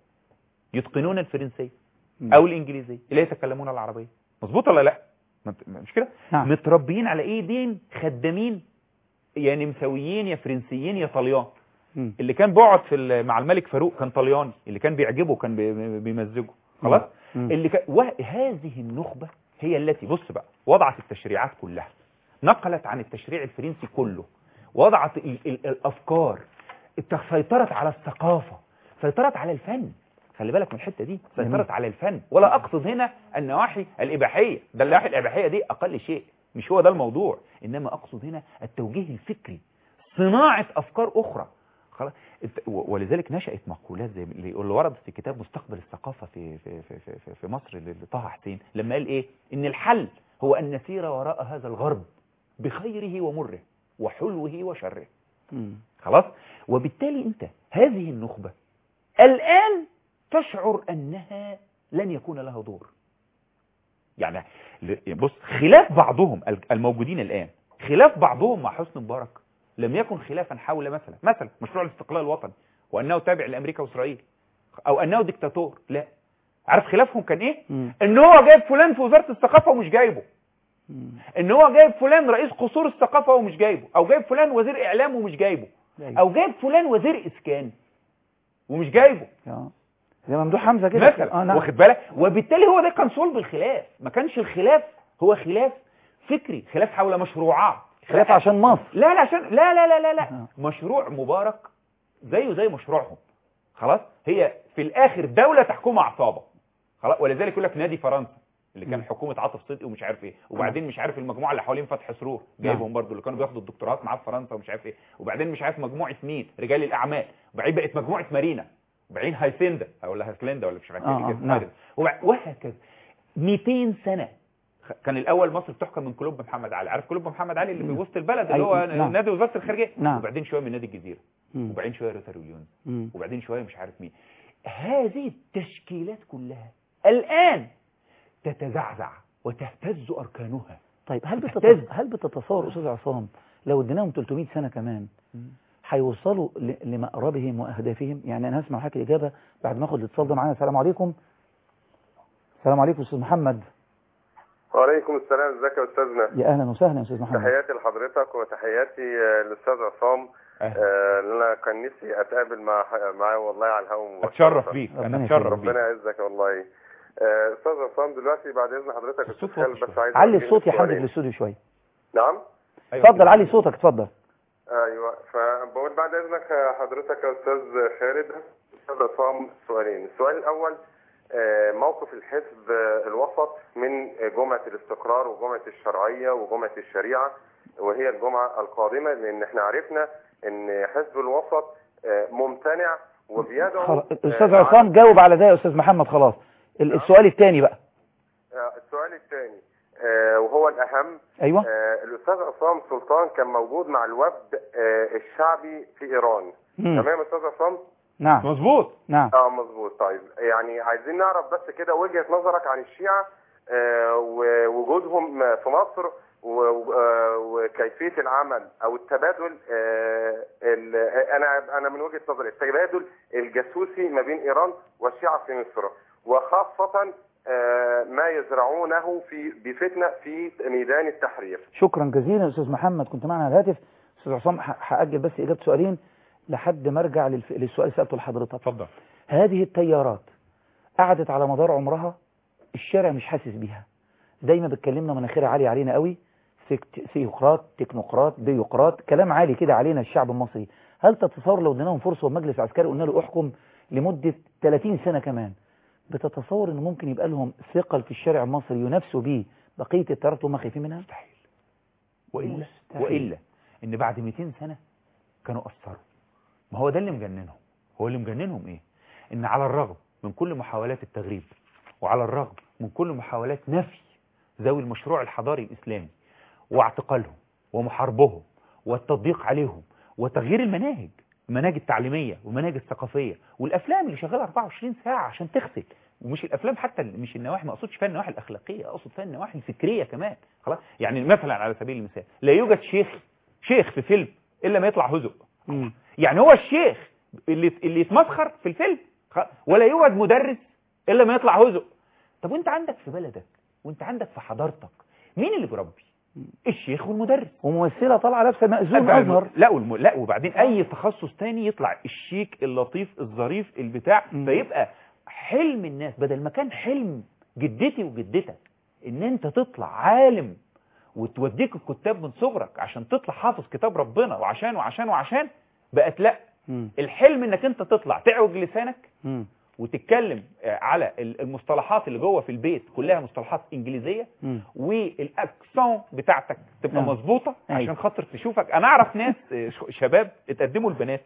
يتقنون الفرنسية مم. او الانجليزية لا يتكلمون العربية مظبوط ولا لا ما انت- مش كده نعم. متربيين على ايه دين خدامين يا نمساويين يا فرنسيين يا طليان مم. اللي كان بيقعد في ال- مع الملك فاروق كان طلياني اللي كان بيعجبه كان بي- بيمزجه خلاص مم. اللي كان وهذه النخبة هي التي بص بقى وضعت التشريعات كلها نقلت عن التشريع الفرنسي كله وضعت ال ال الافكار الت- سيطرت على الثقافة سيطرت على الفن خلي بالك من الحتة دي جميل. سيطرت على الفن ولا اقصد هنا النواحي الاباحية ده النواحي الاباحية دي اقل شيء مش هو ده الموضوع انما اقصد هنا التوجيه الفكري صناعة افكار اخرى خلاص الت- و- ولذلك نشأت مقولات زي اللي اللي وردت في كتاب مستقبل الثقافة في في في في, في, في مصر لطه حسين لما قال ايه ان الحل هو ان نسير وراء هذا الغرب بخيره ومره وحلوه وشره مم. خلاص وبالتالي انت هذه النخبة الآن تشعر أنها لن يكون لها دور يعني ل- بص خلاف بعضهم ال- الموجودين الآن خلاف بعضهم مع حسني مبارك لم يكن خلافا حول مثلا مثلا مشروع الاستقلال الوطني وأنه تابع لأمريكا وإسرائيل أو أنه ديكتاتور لا عارف خلافهم كان إيه؟ مم. إن هو جايب فلان في وزارة الثقافة ومش جايبه مم. ان هو جايب فلان رئيس قصور الثقافة ومش جايبه او جايب فلان وزير اعلام ومش جايبه أيوة. او جايب فلان وزير اسكان ومش جايبه آه. زي ممدوح حمزة كده مثلا آه نعم. واخد بالك وبالتالي هو ده كان صلب الخلاف ما كانش الخلاف هو خلاف فكري خلاف حول مشروعات خلاف عشان مصر لا لا عشان لا لا لا لا, لا. آه. مشروع مبارك زيه زي مشروعهم خلاص هي في الاخر دولة تحكمها عصابة خلاص ولذلك يقول لك نادي فرنسا اللي كان مم. حكومة عاطف صدقي ومش عارف ايه وبعدين مش عارف المجموعة اللي حوالين فتح سرور جايبهم برضو اللي كانوا بياخدوا الدكتوراه معاه في فرنسا ومش عارف ايه وبعدين مش عارف مجموعة مين رجال الاعمال وبعدين بقت مجموعة مارينا وبعدين هايسيندا ولا هاسلندا ولا مش عارف آه، ايه آه، كده نعم. وبع- وهكذا 200 سنة خ- كان الاول مصر بتحكم من كلوب محمد علي عارف كلوب محمد علي اللي في مم. وسط البلد اللي أيوة، هو نعم. نادي وزارة الخارجية نعم. وبعدين شوية من نادي الجزيرة مم. وبعدين شوية روتاري واليونز مم. وبعدين شوية مش عارف مين هذه التشكيلات كلها الآن تتزعزع وتهتز أركانها طيب هل تهتز. بتتص... هل بتتصور استاذ عصام لو اديناهم 300 سنة كمان هيوصلوا ل... لمقربهم واهدافهم يعني انا هسمع حضرتك الاجابه بعد ما اخد الاتصال ده معانا السلام عليكم السلام عليكم استاذ محمد وعليكم السلام ازيك يا استاذنا يا اهلا وسهلا يا استاذ محمد تحياتي لحضرتك وتحياتي آه، للاستاذ عصام أهلا. آه، اللي انا كان نفسي اتقابل مع معاه والله على الهوا مباشرة. أتشرف بيك ربنا أنا يخليك. أتشرف بيك ربنا يعزك والله آه، استاذ عصام دلوقتي بعد اذن حضرتك يا الصوت استاذ خالد واطي بس شوية. عايز علي أوجه الصوت يا لك حمدي في سؤالين. الاستوديو شويه نعم أيوة اتفضل كده. علي صوتك اتفضل ايوه فبقول بعد اذنك آه، حضرتك يا استاذ خالد استاذ عصام سؤالين السؤال الاول آه، موقف الحزب آه، الوسط من جمعة الاستقرار وجمعة الشرعية وجمعة الشريعة وهي الجمعة القادمة لأن احنا عرفنا أن حزب الوسط آه، ممتنع وبيدعو خلاص آه، الاستاذ على- عصام جاوب على ده يا استاذ محمد خلاص ال- السؤال الثاني بقى آه، السؤال الثاني آه، وهو الأهم ايوه آه، الأستاذ عصام سلطان كان موجود مع الوفد آه، الشعبي في إيران مم. تمام يا أستاذ عصام؟ نعم مظبوط نعم اه مظبوط طيب يعني عايزين نعرف بس كده وجهة نظرك عن الشيعة آه، ووجودهم في مصر و- آه، وكيفية العمل او التبادل آه، ال- انا انا من وجهة نظري التبادل الجاسوسي ما بين ايران والشيعة في مصر وخاصة آه، ما يزرعونه في بفتنة في ميدان التحرير شكرا جزيلا يا استاذ محمد كنت معنا على الهاتف استاذ عصام ح- هاجل بس اجابه سؤالين لحد ما ارجع للف... للسؤال اللي سالته لحضرتك اتفضل هذه التيارات قعدت على مدار عمرها الشارع مش حاسس بيها دايما بتكلمنا مناخيرها عالية علينا قوي سيكت- سيوقراط تكنوقراط بيوقراط كلام عالي كده علينا الشعب المصري هل تتصور لو اديناهم فرصة ومجلس عسكري قلنا له احكم لمدة 30 سنة كمان بتتصور ان ممكن يبقى لهم ثقل في الشارع المصري ينافسوا بيه بقية التيارات اللي هم خايفين منها مستحيل وإلا مستحيل. وإلا إن بعد 200 سنة كانوا قصروا ما هو ده اللي مجننهم هو اللي مجننهم ايه ان على الرغم من كل محاولات التغريب وعلى الرغم من كل محاولات نفي ذوي المشروع الحضاري الاسلامي واعتقالهم ومحاربهم والتضييق عليهم وتغيير المناهج المناهج التعليميه والمناهج الثقافيه والافلام اللي شغاله 24 ساعه عشان تغسل ومش الافلام حتى ال- مش النواحي ما اقصدش فيها النواحي الاخلاقيه اقصد فيها النواحي الفكريه كمان خلاص يعني مثلا على سبيل المثال لا يوجد شيخ شيخ في فيلم الا ما يطلع هزء مم. يعني هو الشيخ اللي اللي يتمسخر في الفيلم خ- ولا يوجد مدرس الا ما يطلع هزء طب وانت عندك في بلدك وانت عندك في حضارتك مين اللي بيربي الشيخ والمدرس وممثله طالعه لابسه مأذون ازهر لا والم... لا وبعدين اي تخصص تاني يطلع الشيك اللطيف الظريف البتاع مم. فيبقى حلم الناس بدل ما كان حلم جدتي وجدتك ان انت تطلع عالم وتوديك الكتاب من صغرك عشان تطلع حافظ كتاب ربنا وعشان وعشان وعشان بقت لا مم. الحلم انك انت تطلع تعوج لسانك مم. وتتكلم آه، على ال- المصطلحات اللي جوه في البيت كلها مصطلحات انجليزيه مم. والاكسون بتاعتك تبقى نعم. مظبوطه أيوة. عشان خاطر تشوفك انا اعرف ناس آه، ش- شباب اتقدموا البنات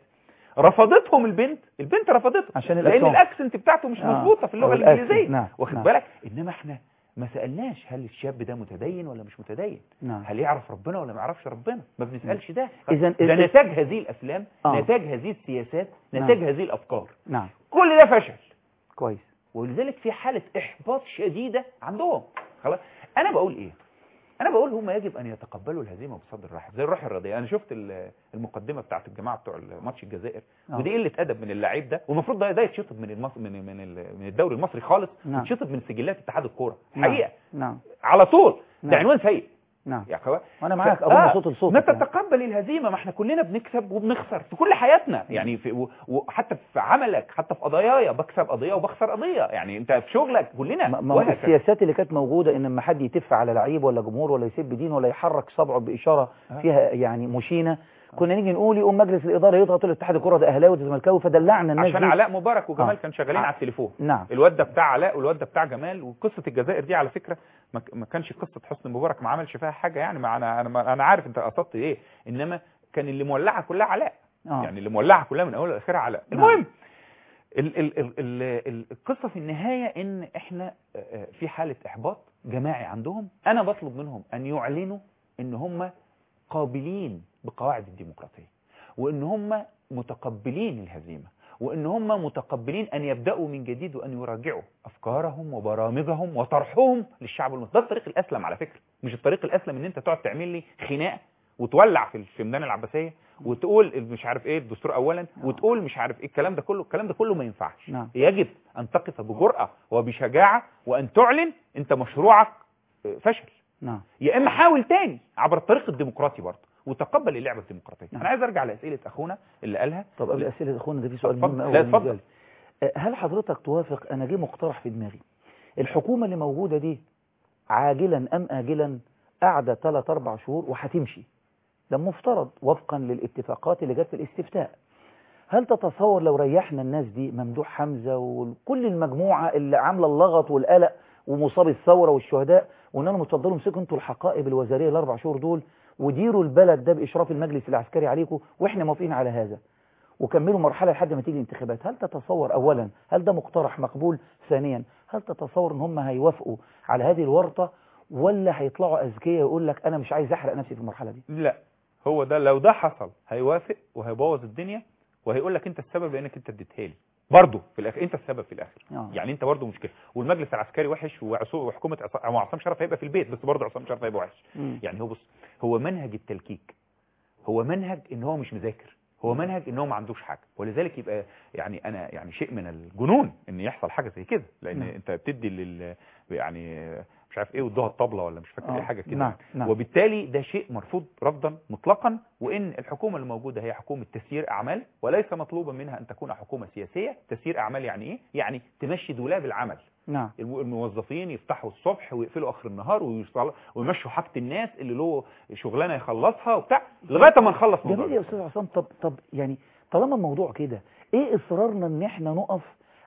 رفضتهم البنت البنت رفضتهم عشان لان الأكسون. الاكسنت بتاعته مش آه. مظبوطه في اللغه أو الأكسنت، الانجليزيه نعم، واخد نعم. بالك انما احنا ما سالناش هل الشاب ده متدين ولا مش متدين نعم. هل يعرف ربنا ولا ما يعرفش ربنا ما بنسالش ده إذن- ده إذن- نتاج هذه الافلام آه. نتاج هذه السياسات نعم. نتاج هذه الافكار نعم كل ده فشل كويس ولذلك في حالة إحباط شديدة عندهم خلاص أنا بقول إيه أنا بقول هم يجب أن يتقبلوا الهزيمة بصدر رحب زي الروح الرياضية أنا شفت ال- المقدمة بتاعت الجماعة بتوع ماتش الجزائر آه. ودي قلة أدب من اللعيب ده والمفروض ده ده يتشطب من المص... من من ال- من الدوري المصري خالص نعم. يتشطب من سجلات اتحاد الكورة نعم. حقيقة نعم على طول ده نعم. عنوان سيء نعم يا أخوان وانا معاك ف- اظن آه، صوت لصوت نتتقبل الهزيمه ما احنا كلنا بنكسب وبنخسر في كل حياتنا يعني في و- وحتى في عملك حتى في قضاياي بكسب قضيه وبخسر قضيه يعني انت في شغلك كلنا ما ما هو وهكذا. السياسات اللي كانت موجودة ان لما حد يتف على لعيب ولا جمهور ولا يسب دين ولا يحرك صبعه بإشارة آه. فيها يعني مشينة كنا نيجي نقول يقوم مجلس الإدارة يضغط يقول اتحاد الكرة ده أهلاوي ده زملكاوي فدلعنا الناس عشان دي علاء مبارك وجمال آه. كانوا شغالين آه. على التليفون نعم الواد ده بتاع علاء والواد ده بتاع جمال وقصه الجزائر دي على فكره ما ك- ما كانش قصه حسني مبارك ما عملش فيها حاجه يعني ما انا انا ما- انا عارف انت قصدت ايه انما كان اللي مولعها كلها علاء آه. يعني اللي مولعها كلها من اولها لاخرها علاء نعم. المهم ال ال ال ال ال القصه في النهايه ان احنا آه، آه، في حاله احباط جماعي عندهم انا بطلب منهم ان يعلنوا ان هم قابلين بقواعد الديمقراطيه وان هم متقبلين الهزيمه وان هم متقبلين ان يبداوا من جديد وان يراجعوا افكارهم وبرامجهم وطرحهم للشعب المصري ده الطريق الاسلم على فكره مش الطريق الاسلم ان انت تقعد تعمل لي خناق وتولع في في ميدان العباسيه وتقول مش عارف ايه الدستور اولا وتقول مش عارف ايه الكلام ده كله الكلام ده كله ما ينفعش نعم. يجب ان تقف بجرأه وبشجاعه وان تعلن انت مشروعك آه، فشل نعم يا اما حاول تاني عبر الطريق الديمقراطي برضه وتقبل اللعبه الديمقراطيه نعم. انا عايز ارجع لاسئله اخونا اللي قالها طب قبل أسئلة أخونا ده في سؤال اتفضل. مهم قوي لا، بالنسبة اتفضل. لي. آه، هل حضرتك توافق أنا جه مقترح في دماغي الحكومة اللي موجودة دي عاجلا أم آجلا قاعدة 3 4 شهور وهتمشي ده مفترض وفقا للاتفاقات اللي جت في الاستفتاء هل تتصور لو ريحنا الناس دي ممدوح حمزة وكل المجموعة اللي عاملة اللغط والقلق ومصاب الثورة والشهداء وان انا متفضلوا امسكوا انتوا الحقائب الوزارية الاربع شهور دول وديروا البلد ده باشراف المجلس العسكري عليكم واحنا موافقين على هذا وكملوا مرحلة لحد ما تيجي الانتخابات هل تتصور اولا هل ده مقترح مقبول ثانيا هل تتصور ان هم هيوافقوا على هذه الورطة ولا هيطلعوا اذكياء يقول لك انا مش عايز احرق نفسي في المرحلة دي لا هو ده لو ده حصل هيوافق وهيبوظ الدنيا وهيقول لك انت السبب لانك انت اديتها لي برضه في الاخر انت السبب في الاخر آه. يعني انت برضه مشكله والمجلس العسكري وحش وعصو- وحكومه عص- أو عصام شرف هيبقى في البيت بس برضه عصام شرف هيبقى وحش مم. يعني هو بص هو منهج التلكيك هو منهج ان هو مش مذاكر هو منهج ان هو ما عندوش حاجه ولذلك يبقى يعني انا يعني شيء من الجنون ان يحصل حاجه زي كده لان نعم. انت بتدي لل يعني مش عارف ايه وادوها الطبله ولا مش فاكر آه. ايه حاجه كده نعم، نعم. وبالتالي ده شيء مرفوض رفضا مطلقا وان الحكومه اللي موجوده هي حكومه تسيير اعمال وليس مطلوبا منها ان تكون حكومه سياسيه تسيير اعمال يعني ايه يعني تمشي دولاب العمل نعم الم- الموظفين يفتحوا الصبح ويقفلوا اخر النهار ويوصلوا- ويمشوا حاجه الناس اللي له شغلانه يخلصها وبتاع لغايه ما نخلص موضوع جميل يا استاذ عصام طب طب يعني طالما الموضوع كده ايه اصرارنا ان احنا نقف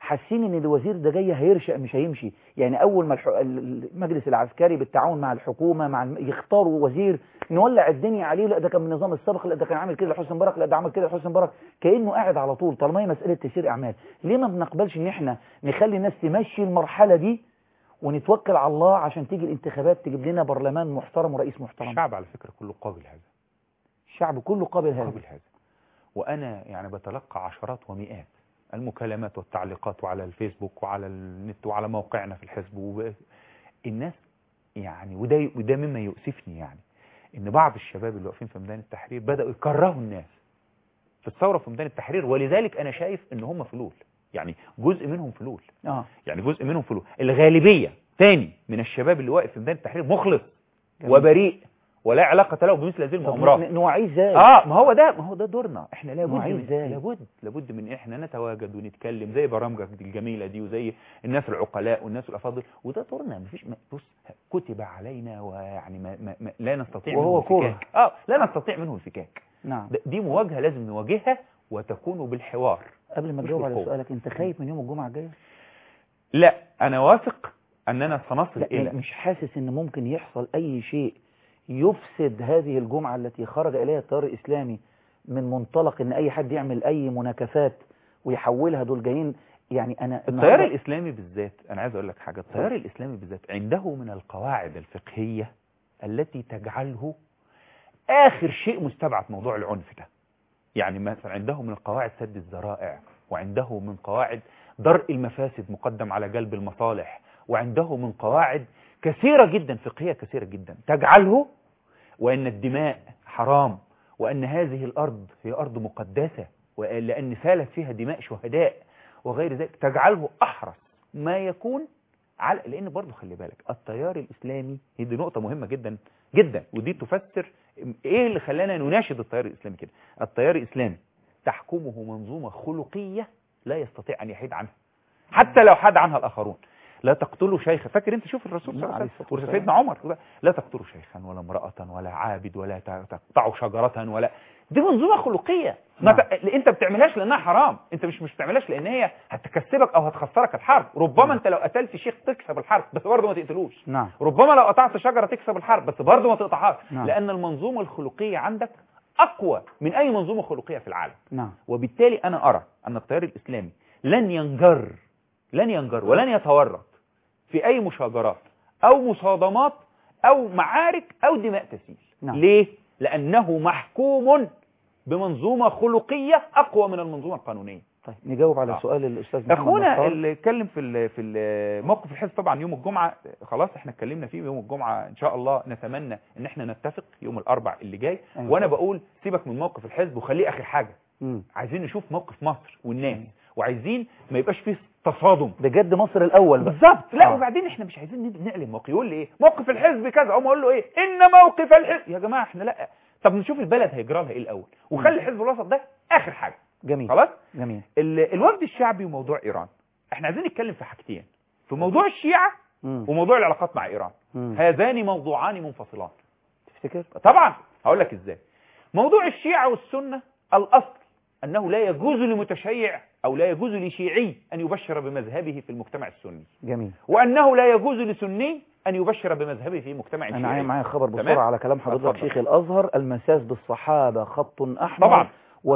حاسين ان الوزير ده جاي هيرشق مش هيمشي يعني اول ما الح- ال- المجلس العسكري بالتعاون مع الحكومه مع الم... يختاروا وزير نولع الدنيا عليه لا ده كان من النظام السابق لا ده كان عامل كده لحسن مبارك لا ده عمل كده لحسن مبارك كانه قاعد على طول طالما هي مساله تسيير اعمال ليه ما بنقبلش ان احنا نخلي الناس تمشي المرحله دي ونتوكل على الله عشان تيجي الانتخابات تجيب لنا برلمان محترم ورئيس محترم الشعب على فكرة كله قابل هذا الشعب كله قابل هذا قابل هذا وأنا يعني بتلقى عشرات ومئات المكالمات والتعليقات وعلى الفيسبوك وعلى النت وعلى موقعنا في الحزب و... الناس يعني وده وده مما يؤسفني يعني ان بعض الشباب اللي واقفين في ميدان التحرير بدأوا يكرهوا الناس في الثورة في ميدان التحرير ولذلك أنا شايف ان هم فلول يعني جزء منهم فلول اه يعني جزء منهم فلول الغالبية تاني من الشباب اللي واقف في ميدان التحرير مخلص جميل. وبريء ولا علاقة له بمثل هذه طب المؤامرات ن- نوعيه ازاي اه ما هو ده ما هو ده دورنا احنا لابد نوعيه من إزاي؟ لابد لابد من احنا نتواجد ونتكلم زي برامجك دي الجميله دي وزي الناس العقلاء والناس الافاضل وده دورنا مفيش ما بص كتب علينا ويعني ما ما ما لا نستطيع وهو منه كره. الفكاك اه لا نستطيع منه الفكاك نعم ده- دي مواجهه لازم نواجهها وتكون بالحوار قبل ما مش تجاوب على بالقوة. سؤالك انت خايف من يوم الجمعه الجايه لا انا واثق اننا سنصل لا الى مش حاسس ان ممكن يحصل اي شيء يفسد هذه الجمعة التي خرج إليها التيار الإسلامي من منطلق ان اي حد يعمل اي مناكفات ويحولها دول جايين يعني انا التيار النهاردة- الإسلامي بالذات أنا عايز أقول لك حاجة التيار الإسلامي بالذات عنده من القواعد الفقهية التي تجعله آخر شيء مستبعد موضوع العنف ده يعني مثلا عنده من القواعد سد الذرائع وعنده من قواعد درء المفاسد مقدم على جلب المصالح وعنده من قواعد كثيرة جدا فقهية كثيرة جدا تجعله وأن الدماء حرام وأن هذه الأرض هي أرض مقدسة لأن سالت فيها دماء شهداء وغير ذلك تجعله أحرص ما يكون على لأن برضه خلي بالك التيار الإسلامي هي دي نقطة مهمة جدا جدا ودي تفسر إيه اللي خلانا نناشد التيار الإسلامي كده التيار الإسلامي تحكمه منظومة خلقية لا يستطيع أن يحيد عنها حتى لو حاد عنها الآخرون لا تقتلوا شيخا فاكر انت شوف الرسول صلى الله عليه وسلم سيدنا عمر لا تقتلوا شيخا ولا امرأة ولا عابد ولا تقطعوا شجرة ولا دي منظومة خلقية ما ت... انت بتعملهاش لانها حرام انت مش مش بتعملهاش لان هي هتكسبك او هتخسرك الحرب ربما انت لو قتلت شيخ تكسب الحرب بس برضه ما تقتلوش نعم ربما لو قطعت شجرة تكسب الحرب بس برضه ما تقطعهاش نعم. لان المنظومة الخلقية عندك اقوى من اي منظومة خلقية في العالم نعم وبالتالي انا ارى ان التيار الاسلامي لن ينجر لن ينجر ولن يتورط في اي مشاجرات او مصادمات او معارك او دماء تسيل نعم. ليه لانه محكوم بمنظومة خلقية اقوى من المنظومة القانونية طيب نجاوب على آه. سؤال الاستاذ محمد اخونا نصار. اللي اتكلم في ال- في ال- موقف الحزب طبعا يوم الجمعه خلاص احنا اتكلمنا فيه يوم الجمعه ان شاء الله نتمنى ان احنا نتفق يوم الاربع اللي جاي أيوة. وانا بقول سيبك من موقف الحزب وخليه اخر حاجه مم. عايزين نشوف موقف مصر والناس وعايزين ما يبقاش فيه تصادم بجد مصر الاول بقى بالظبط لا آه. وبعدين احنا مش عايزين نب- نعلن موقف يقول لي ايه موقف الحزب كذا اقوم اقول له ايه ان موقف الحزب يا جماعه احنا لا طب نشوف البلد هيجرى لها ايه الاول وخلي الحزب الوسط ده اخر حاجه جميل خلاص جميل ال- الوفد الشعبي وموضوع ايران احنا عايزين نتكلم في حاجتين في موضوع الشيعة مم. وموضوع العلاقات مع ايران مم. هذان موضوعان منفصلان تفتكر طبعا هقول لك ازاي موضوع الشيعة والسنة الاصل انه لا يجوز لمتشيع او لا يجوز لشيعي ان يبشر بمذهبه في المجتمع السني جميل وانه لا يجوز لسني ان يبشر بمذهبه في مجتمع انا شيعي عايز معايا خبر تمام؟ بسرعه على كلام حضرتك اتفضل. شيخ الازهر المساس بالصحابه خط احمر طبعا.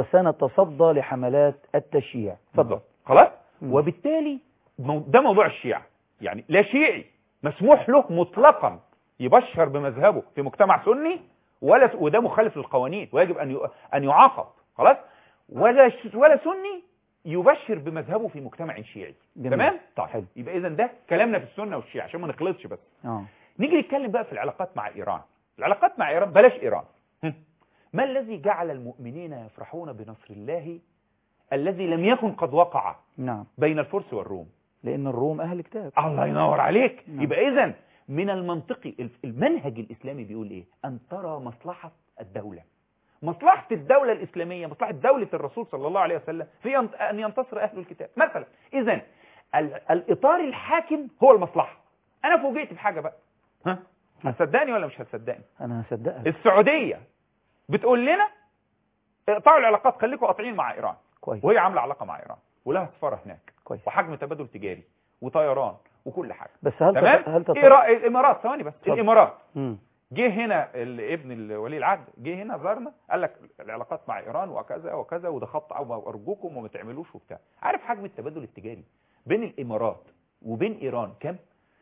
وسنتصدى لحملات التشييع اتفضل بالضبط خلاص مم. وبالتالي مو- ده موضوع الشيعة يعني لا شيعي مسموح له مطلقا يبشر بمذهبه في مجتمع سني ولا س- وده مخالف للقوانين ويجب ان ي- ان يعاقب خلاص ولا ش- ولا سني يبشر بمذهبه في مجتمع شيعي جميل. تمام طيب حلو. يبقى اذا ده كلامنا في السنه والشيعة عشان ما نخلطش بس اه نيجي نتكلم بقى في العلاقات مع ايران العلاقات مع ايران بلاش ايران هم. ما الذي جعل المؤمنين يفرحون بنصر الله الذي لم يكن قد وقع نعم بين الفرس والروم لان الروم اهل كتاب الله ينور عليك نعم. يبقى اذا من المنطقي المنهج الاسلامي بيقول ايه ان ترى مصلحه الدوله مصلحه الدوله الاسلاميه مصلحه دوله الرسول صلى الله عليه وسلم في أن- ان ينتصر اهل الكتاب مثلا اذا ال- الاطار الحاكم هو المصلحه انا فوجئت بحاجه بقى ها هتصدقني ولا مش هتصدقني انا هصدقك السعوديه بتقول لنا اقطعوا العلاقات خليكم قاطعين مع ايران كويس وهي عامله علاقه مع ايران ولها سفاره هناك كويس وحجم تبادل تجاري وطيران وكل حاجه بس هل تمام تت... هل تت... إيه رأي الامارات ثواني بس اتفضل. الامارات مم. جه هنا ال- ابن ال- ولي العهد جه هنا زارنا قال لك العلاقات مع ايران وكذا وكذا وده خط او ارجوكم وما تعملوش وبتاع عارف حجم التبادل التجاري بين الامارات وبين ايران كام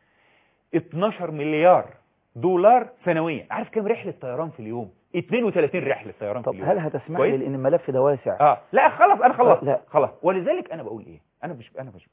12 مليار دولار سنويا عارف كام رحله طيران في اليوم 32 رحله طيران في طب اليوم هل هتسمح كويس؟ لي لان الملف ده واسع اه لا خلاص انا خلاص آه، لا. خلاص ولذلك انا بقول ايه انا مش انا مش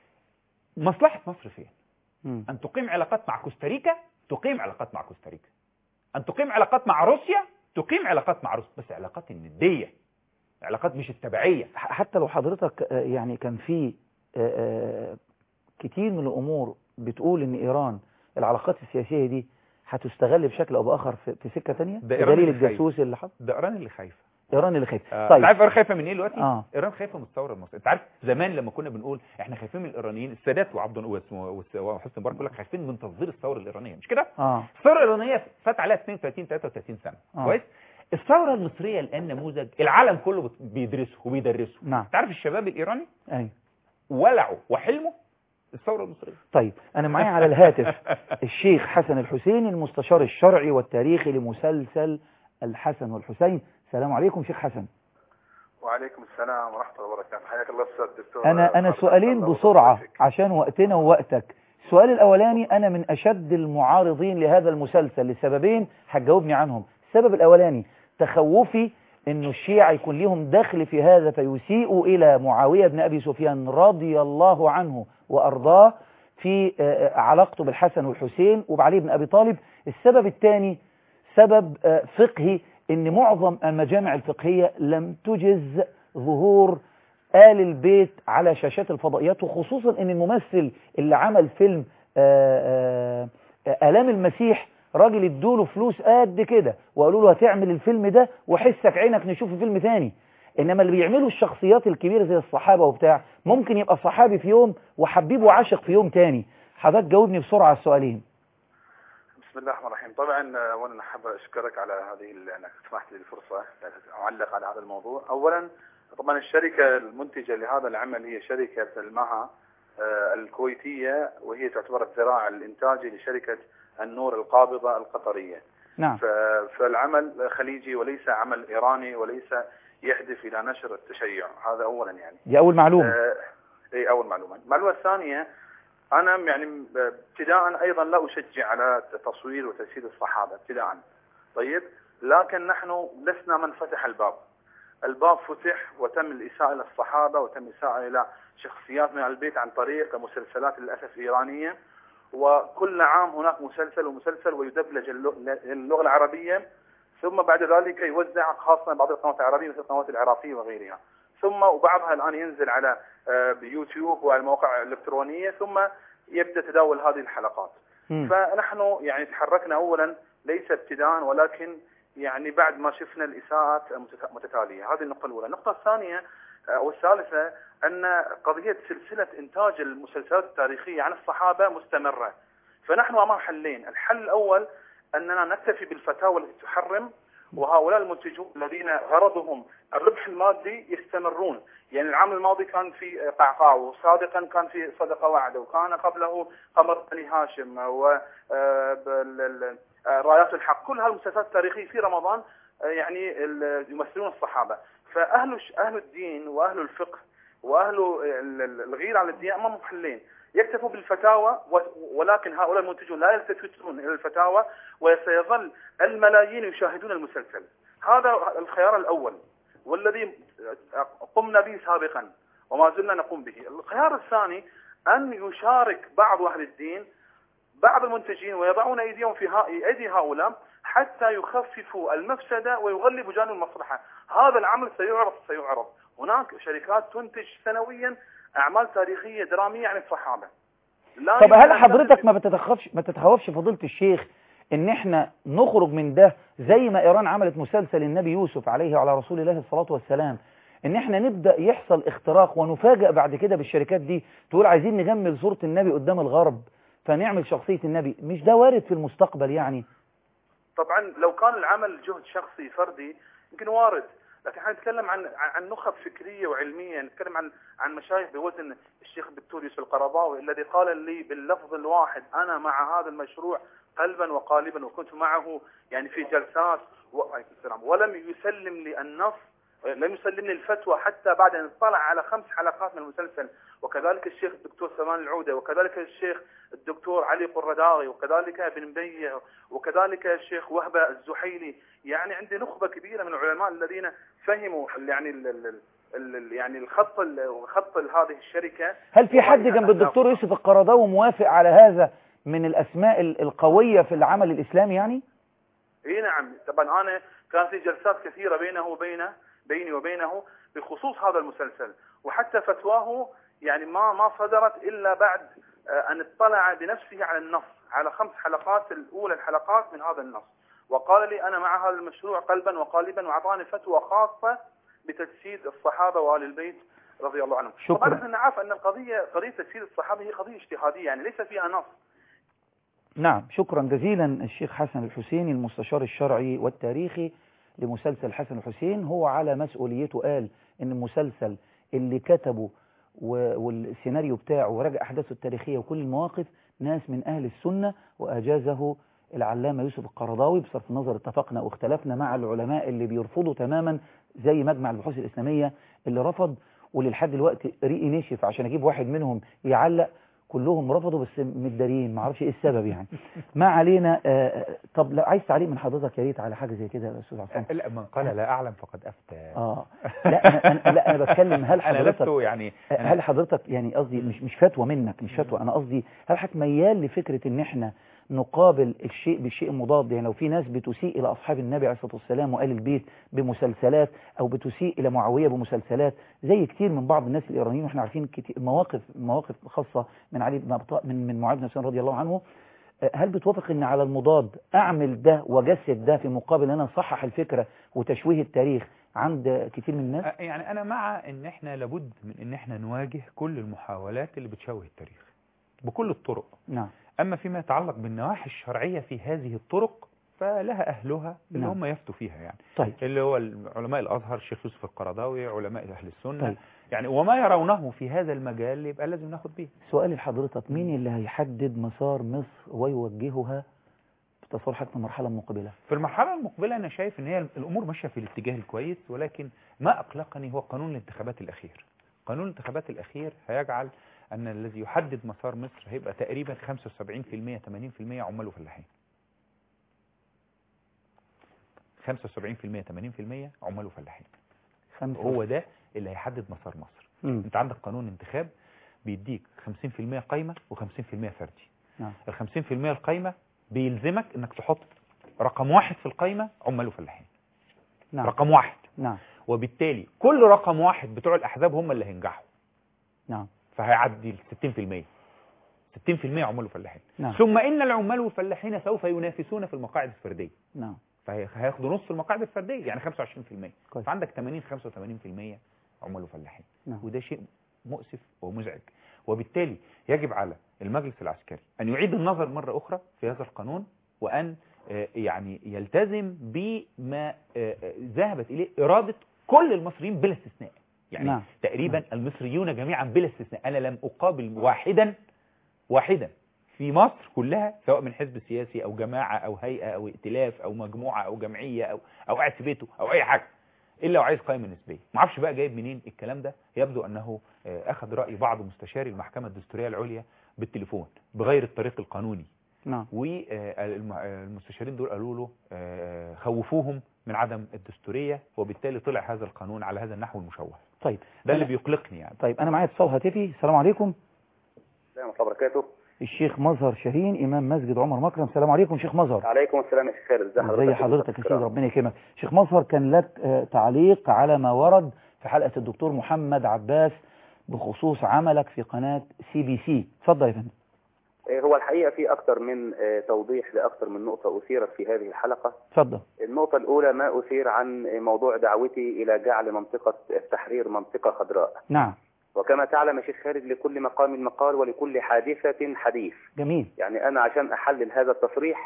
مصلحه مصر فين مم. أن تقيم علاقات مع كوستاريكا تقيم علاقات مع كوستاريكا أن تقيم علاقات مع روسيا تقيم علاقات مع روسيا بس علاقات الندية علاقات مش التبعية ح- حتى لو حضرتك آه، يعني كان في آه، آه، كتير من الامور بتقول ان ايران العلاقات السياسيه دي هتستغل بشكل او باخر في في سكه ثانيه ده إيران بدليل اللي خايف. الجاسوس اللي حصل ده إيران اللي خايفة ايران اللي خايفه آه، طيب انت عارف ايران خايفه من ايه دلوقتي؟ اه ايران خايفه من الثوره المصريه، انت عارف زمان لما كنا بنقول احنا خايفين من الايرانيين السادات وعبد واسمه- وس- وحسني مبارك يقول لك خايفين من تصدير الثوره الايرانيه مش كده؟ اه الثوره الايرانيه فات عليها 32 33 سنه آه. كويس؟ الثوره المصريه الان نموذج العالم كله بت- بيدرسه وبيدرسه نعم انت عارف الشباب الايراني ايوه ولعوا وحلموا الثوره المصريه طيب انا معايا على الهاتف الشيخ حسن الحسيني المستشار الشرعي والتاريخي لمسلسل الحسن والحسين السلام عليكم شيخ حسن وعليكم السلام ورحمة الله وبركاته حياك الله أستاذ الدكتور انا انا خالد. سؤالين الله بسرعة يبارك فيك. عشان وقتنا ووقتك السؤال الاولاني انا من اشد المعارضين لهذا المسلسل لسببين هتجاوبني عنهم السبب الاولاني تخوفي انه الشيعة يكون ليهم دخل في هذا فيسيئوا الى معاوية بن ابي سفيان رضي الله عنه وارضاه في آه، آه، علاقته بالحسن والحسين وبعلي بن ابي طالب السبب الثاني سبب آه، فقهي ان معظم المجامع الفقهية لم تجز ظهور آل البيت على شاشات الفضائيات وخصوصا ان الممثل اللي عمل فيلم آه، آه، آلام المسيح راجل ادوله فلوس قد كده وقالوا له هتعمل الفيلم ده وحسك عينك نشوف فيلم تاني انما اللي بيعملوا الشخصيات الكبيرة زي الصحابة وبتاع ممكن يبقى صحابي في يوم وحبيب وعاشق في يوم تاني حضرتك جاوبني بسرعة على السؤالين بسم الله الرحمن الرحيم طبعا آه، أولا أحب أشكرك على هذه ال- أنك سمحت لي الفرصة أعلق على هذا الموضوع أولا طبعا الشركة المنتجة لهذا العمل هي شركة المها آه، الكويتية وهي تعتبر الذراع الإنتاجي لشركة النور القابضة القطرية نعم ف- فالعمل خليجي وليس عمل إيراني وليس يهدف إلى نشر التشيع هذا أولا يعني دي اول معلومة آه، اي اول معلومه المعلومه الثانيه انا يعني ابتداء ايضا لا اشجع على تصوير وتجسيد الصحابه ابتداء طيب لكن نحن لسنا من فتح الباب الباب فتح وتم الاساءه الى الصحابه وتم الاساءه الى شخصيات من البيت عن طريق مسلسلات للاسف ايرانيه وكل عام هناك مسلسل ومسلسل ويدبلج اللغ- اللغه العربيه ثم بعد ذلك يوزع خاصه بعض القنوات العربيه مثل القنوات العراقيه وغيرها ثم وبعضها الان ينزل على آه، بيوتيوب وعلى المواقع الالكترونيه ثم يبدا تداول هذه الحلقات مم. فنحن يعني تحركنا اولا ليس ابتداء ولكن يعني بعد ما شفنا الاساءات المتت- متتاليه هذه النقطه الاولى النقطه الثانيه آه، والثالثه ان قضيه سلسله انتاج المسلسلات التاريخيه عن الصحابه مستمره فنحن امام حلين الحل الاول اننا نكتفي بالفتاوى التي تحرم وهؤلاء المنتجون الذين غرضهم الربح المادي يستمرون يعني العام الماضي كان في قعقاع وسابقا كان في صدقه وعد وكان قبله قمر بني هاشم و آه، بال- ال- آه، رايات الحق كل هالمسلسلات التاريخيه في رمضان آه، يعني ال- يمثلون الصحابه فاهل الش- اهل الدين واهل الفقه واهل ال- ال- الغيره على الدين امامهم حلين يكتفوا بالفتاوى و- ولكن هؤلاء المنتجون لا يلتفتون الى الفتاوى وسيظل الملايين يشاهدون المسلسل هذا الخيار الاول والذي قمنا به سابقا وما زلنا نقوم به الخيار الثاني ان يشارك بعض اهل الدين بعض المنتجين ويضعون ايديهم في ها- ايدي هؤلاء حتى يخففوا المفسده ويغلبوا جانب المصلحه هذا العمل سيعرض سيعرض هناك شركات تنتج سنويا اعمال تاريخيه دراميه عن الصحابه لا طب يمكن هل أن حضرتك ما بتتخوفش ما تتخوفش فضيلة الشيخ ان احنا نخرج من ده زي ما ايران عملت مسلسل النبي يوسف عليه وعلى رسول الله الصلاة والسلام ان احنا نبدأ يحصل اختراق ونفاجأ بعد كده بالشركات دي تقول عايزين نجمل صورة النبي قدام الغرب فنعمل شخصية النبي مش ده وارد في المستقبل يعني طبعا لو كان العمل جهد شخصي فردي يمكن وارد لكن احنا نتكلم عن عن عن نخب فكريه وعلميه نتكلم عن عن مشايخ بوزن الشيخ الدكتور يوسف القرضاوي الذي قال لي باللفظ الواحد انا مع هذا المشروع قلبا وقالبا وكنت معه يعني في جلسات وعليكم السلام ولم يسلم لي النص لم يسلمني الفتوى حتى بعد ان اطلع على خمس حلقات من المسلسل وكذلك الشيخ الدكتور سلمان العوده وكذلك الشيخ الدكتور علي قرداغي وكذلك ابن مبيه وكذلك الشيخ وهبه الزحيلي يعني عندي نخبه كبيره من العلماء الذين فهموا ال- يعني ال ال ال يعني الخط ال- خط هذه الشركه هل في حد جنب الدكتور يوسف القرضاوي موافق على هذا من الأسماء ال- القوية في العمل الإسلامي يعني اي نعم طبعا انا كان في جلسات كثيره بينه وبين بيني وبينه بخصوص هذا المسلسل وحتى فتواه يعني ما ما صدرت الا بعد آه، ان اطلع بنفسه على النص على خمس حلقات الاولى الحلقات من هذا النص وقال لي انا مع هذا المشروع قلبا وقالبا واعطاني فتوى خاصه بتجسيد الصحابه وال البيت رضي الله عنهم شكراً. طبعا احنا نعرف ان القضيه قضيه تجسيد الصحابه هي قضيه اجتهاديه يعني ليس فيها نص نعم شكرا جزيلا الشيخ حسن الحسيني المستشار الشرعي والتاريخي لمسلسل حسن الحسين هو على مسؤوليته قال ان المسلسل اللي كتبه و- والسيناريو بتاعه وراجع احداثه التاريخيه وكل المواقف ناس من اهل السنه واجازه العلامه يوسف القرضاوي بصرف النظر اتفقنا واختلفنا مع العلماء اللي بيرفضوا تماما زي مجمع البحوث الاسلاميه اللي رفض واللي لحد دلوقتي ريقي نشف عشان اجيب واحد منهم يعلق كلهم رفضوا بس متداريين ما اعرفش ايه السبب يعني ما علينا آه، آه، طب لا عايز تعليق من حضرتك يا ريت على حاجه زي كده يا استاذ عصام لا من قال لا اعلم فقد افتى اه لا انا أنا- لا انا بتكلم هل انا لست حضرتك يعني هل حضرتك يعني قصدي مش مش فتوى منك مش فتوى انا قصدي هل حضرتك ميال لفكره ان احنا نقابل الشيء بالشيء المضاد يعني لو في ناس بتسيء الى اصحاب النبي عليه الصلاه والسلام وال البيت بمسلسلات او بتسيء الى معاويه بمسلسلات زي كتير من بعض الناس الايرانيين واحنا عارفين كتير مواقف مواقف خاصه من علي بن ابي طالب من من معاويه بن سفيان رضي الله عنه آه، هل بتوافق ان على المضاد اعمل ده واجسد ده في مقابل ان انا اصحح الفكره وتشويه التاريخ عند كتير من الناس أ- يعني انا مع ان احنا لابد من ان احنا نواجه كل المحاولات اللي بتشوه التاريخ بكل الطرق نعم اما فيما يتعلق بالنواحي الشرعيه في هذه الطرق فلها اهلها اللي نعم. هم يفتوا فيها يعني طيب اللي هو علماء الازهر الشيخ يوسف القرضاوي علماء اهل السنه طيب. يعني وما يرونه في هذا المجال يبقى لازم ناخد بيه سؤالي لحضرتك مين اللي هيحدد مسار مصر ويوجهها بتصور حتى المرحلة المقبلة في المرحله المقبله انا شايف ان هي الامور ماشيه في الاتجاه الكويس ولكن ما اقلقني هو قانون الانتخابات الاخير قانون الانتخابات الاخير هيجعل ان الذي يحدد مسار مصر هيبقى تقريبا 75% 80% عمال وفلاحين 75% 80% عمال وفلاحين خمسة هو ده اللي هيحدد مسار مصر مم. انت عندك قانون انتخاب بيديك 50% قايمه و50% فردي نعم ال 50% القايمه بيلزمك انك تحط رقم واحد في القايمه عمال وفلاحين نعم رقم واحد نعم وبالتالي كل رقم واحد بتوع الاحزاب هم اللي هينجحوا نعم فهيعدي ال 60% 60% عمال وفلاحين نعم ثم ان العمال والفلاحين سوف ينافسون في المقاعد الفرديه نعم فهياخدوا نص المقاعد الفرديه يعني 25% كويس. فعندك 80 85% عمال وفلاحين نعم وده شيء مؤسف ومزعج وبالتالي يجب على المجلس العسكري أن يعيد النظر مرة أخرى في هذا القانون وأن آه، يعني يلتزم بما آه، آه، ذهبت إليه إرادة كل المصريين بلا استثناء يعني نعم. تقريبا المصريون جميعا بلا استثناء أنا لم أقابل واحدا واحدا في مصر كلها سواء من حزب سياسي أو جماعة أو هيئة أو ائتلاف أو مجموعة أو جمعية أو أو قاعد في بيته أو أي حاجة الا وعايز قائمه نسبيه ما اعرفش بقى جايب منين الكلام ده يبدو انه آه، اخذ راي بعض مستشاري المحكمه الدستوريه العليا بالتليفون بغير الطريق القانوني نعم والمستشارين دول قالوا له آه، خوفوهم من عدم الدستوريه وبالتالي طلع هذا القانون على هذا النحو المشوه طيب ده اللي أنا- بيقلقني يعني طيب أنا معايا اتصال هاتفي السلام عليكم السلام ورحمة الله وبركاته الشيخ مظهر شاهين إمام مسجد عمر مكرم السلام عليكم شيخ مظهر عليكم السلام يا شيخ خالد ازي حضرتك زي حضرتك يا سيدي ربنا يكرمك شيخ مظهر كان لك آه، تعليق على ما ورد في حلقة الدكتور محمد عباس بخصوص عملك في قناة سي بي سي اتفضل يا فندم آه، هو الحقيقة في أكثر من آه، توضيح لأكثر من نقطة أثيرت في هذه الحلقة اتفضل النقطة الأولى ما أثير عن موضوع دعوتي إلى جعل منطقة التحرير منطقة خضراء نعم وكما تعلم يا شيخ خالد لكل مقام مقال ولكل حادثة حديث جميل يعني أنا عشان أحلل هذا التصريح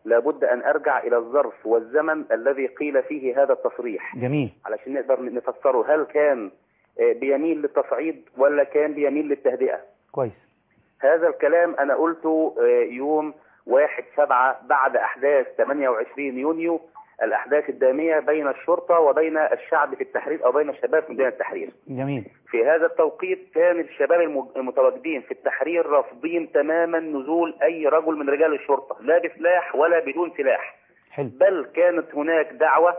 لابد أن أرجع إلى الظرف والزمن الذي قيل فيه هذا التصريح جميل علشان نقدر نفسره هل كان آه، بيميل للتصعيد ولا كان بيميل للتهدئة كويس هذا الكلام أنا قلته آه، يوم واحد سبعة بعد أحداث 28 يونيو الأحداث الدامية بين الشرطة وبين الشعب في التحرير أو بين الشباب في ميدان التحرير جميل في هذا التوقيت كان الشباب الم- المتواجدين في التحرير رافضين تماما نزول أي رجل من رجال الشرطة لا بسلاح ولا بدون سلاح حلو بل كانت هناك دعوة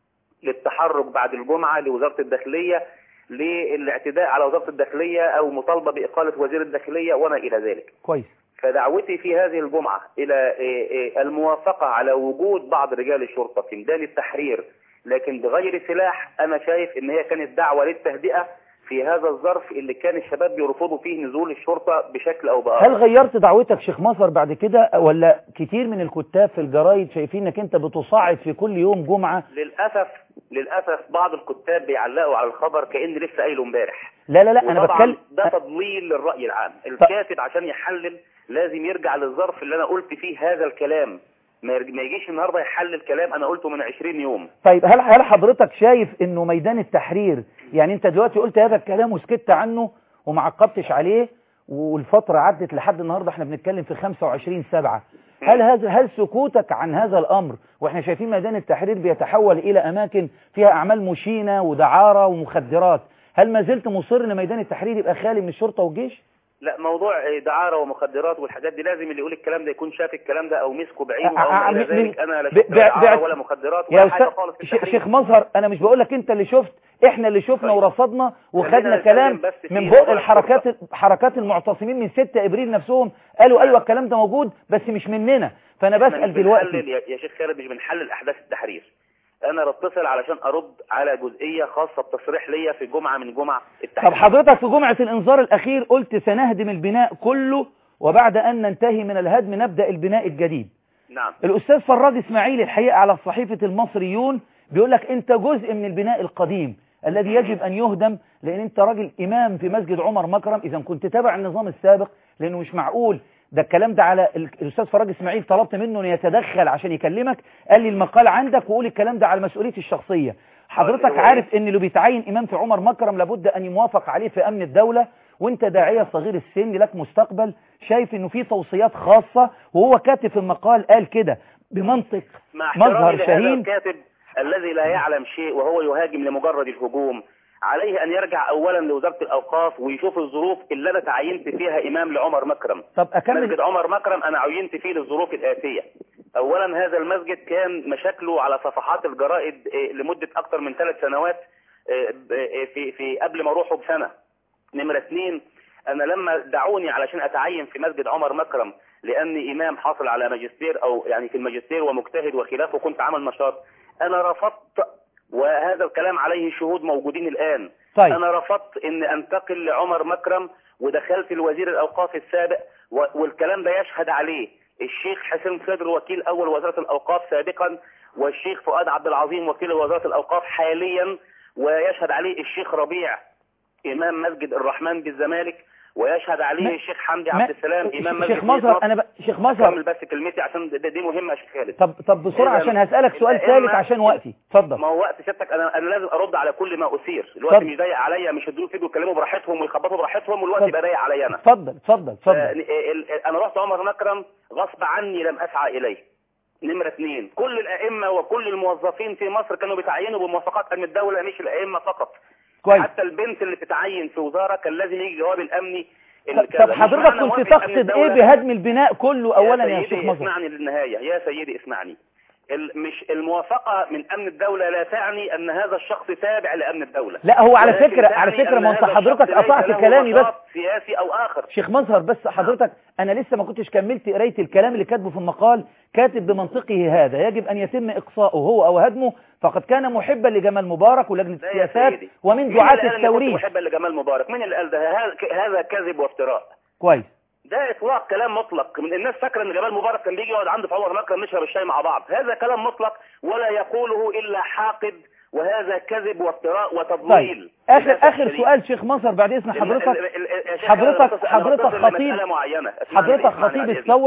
للتحرك بعد الجمعة لوزارة الداخلية للاعتداء على وزارة الداخلية أو مطالبة بإقالة وزير الداخلية وما إلى ذلك كويس فدعوتي في هذه الجمعة إلى إيه، إيه، الموافقة على وجود بعض رجال الشرطة في ميدان التحرير لكن بغير سلاح أنا شايف إن هي كانت دعوة للتهدئة في هذا الظرف اللي كان الشباب بيرفضوا فيه نزول الشرطة بشكل أو بآخر هل غيرت دعوتك شيخ مصر بعد كده ولا كتير من الكتاب في الجرايد شايفين انك انت بتصعد في كل يوم جمعة للأسف للأسف بعض الكتاب بيعلقوا على الخبر كأن لسه قايله امبارح لا لا لا انا وطبعاً بتكلم ده تضليل للرأي العام الكاتب عشان يحلل لازم يرجع للظرف اللي أنا قلت فيه هذا الكلام ما يرج- ما يجيش النهارده يحلل كلام أنا قلته من 20 يوم طيب هل هل حضرتك شايف انه ميدان التحرير يعني انت دلوقتي قلت هذا الكلام وسكت عنه وما عقبتش عليه والفترة عدت لحد النهاردة احنا بنتكلم في 25 سبعة هل هذا هل سكوتك عن هذا الامر واحنا شايفين ميدان التحرير بيتحول الى اماكن فيها اعمال مشينة ودعارة ومخدرات هل ما زلت مصر ان ميدان التحرير يبقى خالي من الشرطة والجيش لا موضوع دعارة ومخدرات والحاجات دي لازم اللي يقول الكلام ده يكون شاف الكلام ده او مسكه بعينه او أ- ما أ- الى من- ذلك انا لا ب- شفت ب- لا دعارة بعت- ولا مخدرات يا ولا حاجة أستاذ خالص في ش- التحرير شيخ مظهر انا مش بقول لك انت اللي شفت احنا اللي شفنا ورصدنا وخدنا خلينا كلام نتكلم بس في من بق موضوع الحركات حركات المعتصمين من 6 ابريل نفسهم قالوا ايوه الكلام ده موجود بس مش مننا فانا إحنا بسال مش دلوقتي بنحلل يا يا شيخ خالد مش بنحلل احداث التحرير انا بتصل علشان ارد على جزئيه خاصه بتصريح ليا في جمعه من جمع التحرير طب حضرتك في جمعة الانذار الاخير قلت سنهدم البناء كله وبعد ان ننتهي من الهدم نبدأ البناء الجديد نعم الاستاذ فراج اسماعيل الحقيقة على صحيفة المصريون بيقول لك انت جزء من البناء القديم الذي يجب ان يهدم لان انت راجل امام في مسجد عمر مكرم اذا كنت تابع النظام السابق لانه مش معقول ده الكلام ده على ال- الاستاذ فراج اسماعيل طلبت منه ان يتدخل عشان يكلمك قال لي المقال عندك وقول الكلام ده على مسؤوليتي الشخصية حضرتك هو إيه؟ عارف ان اللي بيتعين امام في عمر مكرم لابد ان يوافق عليه في امن الدولة وانت داعية صغير السن لك مستقبل شايف انه في توصيات خاصة وهو كاتب في المقال قال كده بمنطق مع مظهر احترامي لهذا شهين الكاتب الذي لا يعلم شيء وهو يهاجم لمجرد الهجوم عليه ان يرجع اولا لوزاره الاوقاف ويشوف الظروف اللي انا تعينت فيها امام لعمر مكرم طب اكمل مسجد عمر مكرم انا عينت فيه للظروف الاتيه اولا هذا المسجد كان مشاكله على صفحات الجرائد آه، لمده اكثر من ثلاث سنوات آه، ب- آه، في في قبل ما اروحه بسنه نمره اثنين انا لما دعوني علشان اتعين في مسجد عمر مكرم لاني امام حاصل على ماجستير او يعني في الماجستير ومجتهد وخلافه كنت عامل نشاط انا رفضت وهذا الكلام عليه شهود موجودين الان طيب. انا رفضت ان انتقل لعمر مكرم ودخلت الوزير الاوقاف السابق و- والكلام ده يشهد عليه الشيخ حسين صدر وكيل اول وزاره الاوقاف سابقا والشيخ فؤاد عبد العظيم وكيل وزاره الاوقاف حاليا ويشهد عليه الشيخ ربيع امام مسجد الرحمن بالزمالك ويشهد عليه ما- الشيخ حمدي ما- عبد السلام امام مسجد شيخ مظهر مصر. انا ب... شيخ اكمل مظهر بس كلمتي عشان ده- دي مهمه يا شيخ خالد طب طب بسرعة إذا عشان هسألك سؤال الأئمة- ثالث عشان وقتي اتفضل ما هو وقت سيادتك انا انا لازم ارد على كل ما اثير الوقت اتفضل. مش ضيق عليا مش هدول فيديو يتكلموا براحتهم ويخبطوا براحتهم والوقت اتفضل. يبقى ضيق عليا انا اتفضل اتفضل آه، اتفضل ال- ال- انا رحت عمر مكرم غصب عني لم اسعى اليه نمرة اثنين كل الائمه وكل الموظفين في مصر كانوا بيتعينوا بموافقات امن الدوله مش الائمه فقط كويس حتى البنت اللي تتعين في وزاره كان لازم يجي جواب الامني اللي طب كذا. طب مش حضرتك معنى كنت موافق أمن تقصد ايه الدولة- بهدم البناء كله اولا يا سيدي شيخ مظهر اسمعني للنهاية يا سيدي اسمعني ال- مش الموافقة من أمن الدولة لا تعني أن هذا الشخص تابع لأمن الدولة لا هو على ولكن فكرة على تعني فكرة أن ما انت هذا حضرتك الشخص ليس قطعت له كلامي بس نشاط سياسي أو آخر شيخ مظهر بس حضرتك انا لسه ما كنتش كملت قرايه الكلام اللي كاتبه في المقال كاتب بمنطقه هذا يجب ان يتم اقصاؤه هو او هدمه فقد كان محبا لجمال مبارك ولجنه لا يا السياسات سيدي. ومن مين دعاة اللي قال إني كنت التوريث محبا لجمال مبارك مين اللي قال ده هذا- هذا كذب وافتراء كويس ده اطلاق كلام مطلق من الناس فاكره ان جمال مبارك كان بيجي يقعد عنده في عمر مكرم نشرب الشاي مع بعض هذا كلام مطلق ولا يقوله الا حاقد وهذا كذب وافتراء وتضليل طيب اخر للأسف اخر الشديد. سؤال شيخ مظهر بعد اذن ال- حضرتك ال- ال- ال- يا شيخ حضرتك أنا بتصل- أنا حضرتك بتصل خطيب لمسألة معينة اسمعني- حضرتك اسمعني خطيب عزيزي. الثورة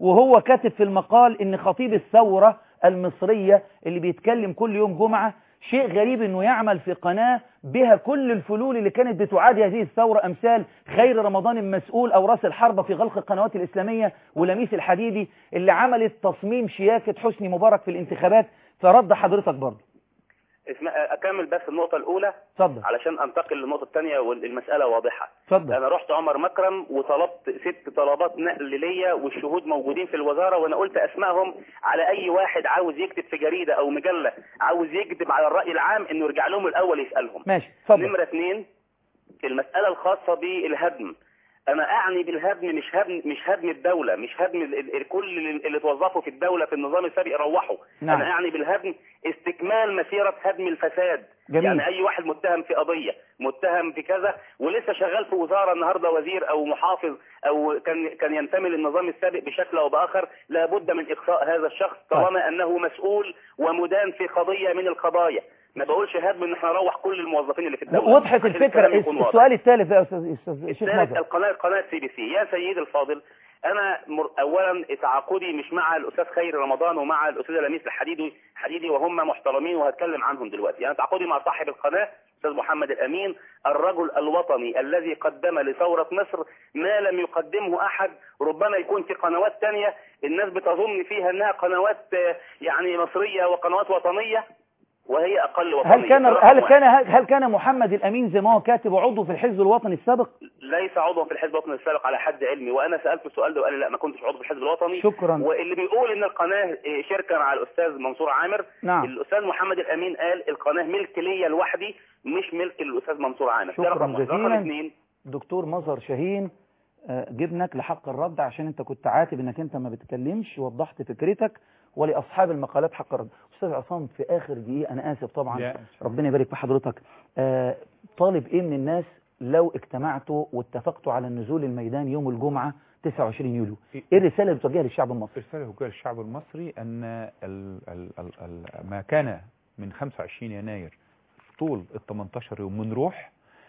وهو كاتب في المقال ان خطيب الثورة المصرية اللي بيتكلم كل يوم جمعة شيء غريب انه يعمل في قناة بها كل الفلول اللي كانت بتعادي هذه الثورة امثال خير رمضان المسؤول او راس الحربة في غلق القنوات الاسلامية ولميس الحديدي اللي عملت تصميم شياكة حسني مبارك في الانتخابات فرد حضرتك برضه اسمع اكمل بس النقطه الاولى اتفضل علشان انتقل للنقطه الثانيه والمساله واضحه اتفضل انا رحت عمر مكرم وطلبت ست طلبات نقل ليا والشهود موجودين في الوزاره وانا قلت اسمائهم على اي واحد عاوز يكتب في جريده او مجله عاوز يكذب على الراي العام انه يرجع لهم الاول يسالهم ماشي اتفضل نمره اثنين المساله الخاصه بالهدم انا اعني بالهدم مش هدم مش هدم الدوله مش هدم ال- ال- كل اللي اللي توظفوا في الدوله في النظام السابق يروحوا نعم. انا اعني بالهدم استكمال مسيره هدم الفساد جميل. يعني اي واحد متهم في قضيه متهم في كذا ولسه شغال في وزاره النهارده وزير او محافظ او كان كان ينتمي للنظام السابق بشكل او باخر لابد من اقصاء هذا الشخص طالما انه مسؤول ومدان في قضيه من القضايا ما بقولش هدم ان احنا نروح كل الموظفين اللي في الدوله وضحت عشان الفكرة الكلام يكون واضح. السؤال الثالث بقى يا استاذ استاذ شيخ الثالث مظهر القناة قناة سي بي سي يا سيدي الفاضل أنا مر... أولا تعاقدي مش مع الأستاذ خير رمضان ومع الأستاذ لميس الحديدي حديدي وهم محترمين وهتكلم عنهم دلوقتي أنا تعاقدي مع صاحب القناة أستاذ محمد الأمين الرجل الوطني الذي قدم لثورة مصر ما لم يقدمه أحد ربما يكون في قنوات تانية الناس بتظن فيها أنها قنوات آه، يعني مصرية وقنوات وطنية وهي أقل وطنية هل كان ده رقم هل واحد. كان هل كان محمد الامين زي ما هو كاتب عضو في الحزب الوطني السابق ليس عضوا في الحزب الوطني السابق على حد علمي وانا سالت السؤال ده وقال لي لا ما كنتش عضو في الحزب الوطني شكرا. واللي بيقول ان القناه إيه، شركه مع الاستاذ منصور عامر نعم. الاستاذ محمد الامين قال القناه ملك ليا لوحدي مش ملك للاستاذ منصور عامر ده شكرا رقم واحد. رقم جزيلا. اثنين دكتور مظهر شاهين آه، جبنك لحق الرد عشان انت كنت عاتب انك انت ما بتتكلمش وضحت فكرتك ولاصحاب المقالات حق الرد استاذ عصام في اخر دقيقه انا اسف طبعا لا، ربنا يبارك في حضرتك آه، طالب ايه من الناس لو اجتمعتوا واتفقتوا على النزول الميدان يوم الجمعه 29 يوليو ايه الرساله اللي بتوجهها للشعب المصري رسالة وجهة للشعب المصري أن ال ال ال ال ما كان من 25 يناير طول ال 18 يوم من روح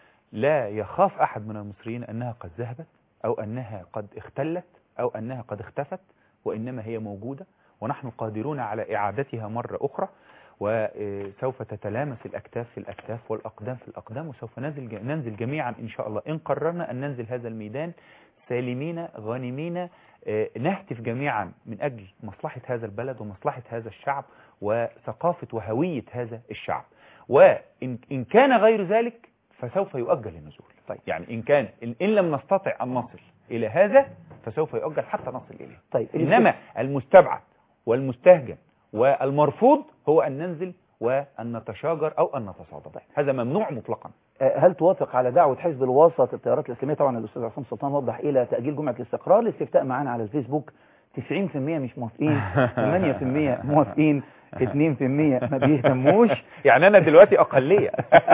لا يخاف أحد من المصريين أنها قد ذهبت أو أنها قد اختلت أو أنها قد اختفت وإنما هي موجودة ونحن قادرون على إعادتها مرة أخرى وسوف تتلامس الأكتاف في الأكتاف والأقدام في الأقدام وسوف ننزل ج- ننزل جميعا إن شاء الله إن قررنا أن ننزل هذا الميدان سالمين غانمين آه، نهتف جميعا من أجل مصلحة هذا البلد ومصلحة هذا الشعب وثقافة وهوية هذا الشعب وإن إن كان غير ذلك فسوف يؤجل النزول طيب. يعني إن كان إن إن لم نستطع أن نصل إلى هذا فسوف يؤجل حتى نصل إليه طيب إنما المستبعد والمستهجن والمرفوض هو أن ننزل وأن نتشاجر أو أن نتصادم هذا ممنوع مطلقا آه، هل توافق على دعوة حزب الوسط التيارات الإسلامية طبعا الأستاذ عصام سلطان وضح إلى تأجيل جمعة الاستقرار الاستفتاء معانا على الفيسبوك 90% مش موافقين 8% موافقين 2% ما بيهتموش يعني أنا دلوقتي أقلية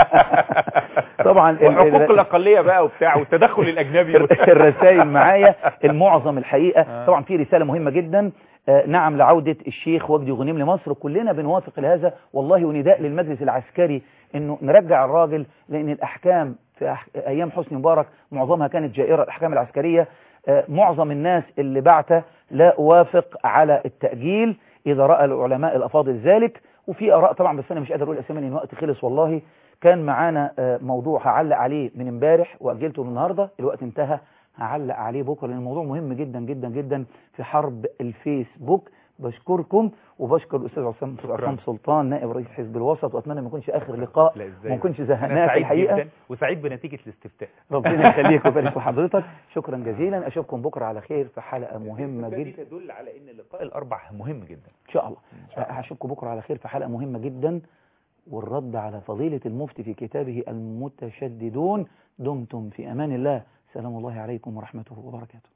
طبعا ال- وحقوق ال- الأقلية بقى وبتاع والتدخل الأجنبي الرسائل معايا المعظم الحقيقة آه. طبعا في رسالة مهمة جدا آه، نعم لعودة الشيخ وجدي غنيم لمصر كلنا بنوافق لهذا والله ونداء للمجلس العسكري انه نرجع الراجل لان الاحكام في أح... ايام حسني مبارك معظمها كانت جائرة الاحكام العسكرية آه، معظم الناس اللي بعته لا اوافق على التأجيل اذا رأى العلماء الافاضل ذلك وفي اراء طبعا بس انا مش قادر اقول اسامي لان الوقت خلص والله كان معانا آه، موضوع هعلق عليه من امبارح واجلته النهارده الوقت انتهى هعلق عليه بكره لان الموضوع مهم جدا جدا جدا في حرب الفيسبوك بشكركم وبشكر الاستاذ عصام عصام سلطان نائب رئيس حزب الوسط واتمنى ما يكونش اخر لقاء لا إزاي ما نكونش أنا زهقناه في سعيد الحقيقه جدا وسعيد بنتيجة الاستفتاء ربنا يخليك ويبارك في حضرتك شكرا جزيلا اشوفكم بكره على خير في حلقه مهمه دي جدا تدل على ان اللقاء الاربع مهم جدا ان شاء الله هشوفكم بكره على خير في حلقه مهمه جدا والرد على فضيله المفتي في كتابه المتشددون دمتم في امان الله سلام الله عليكم ورحمته وبركاته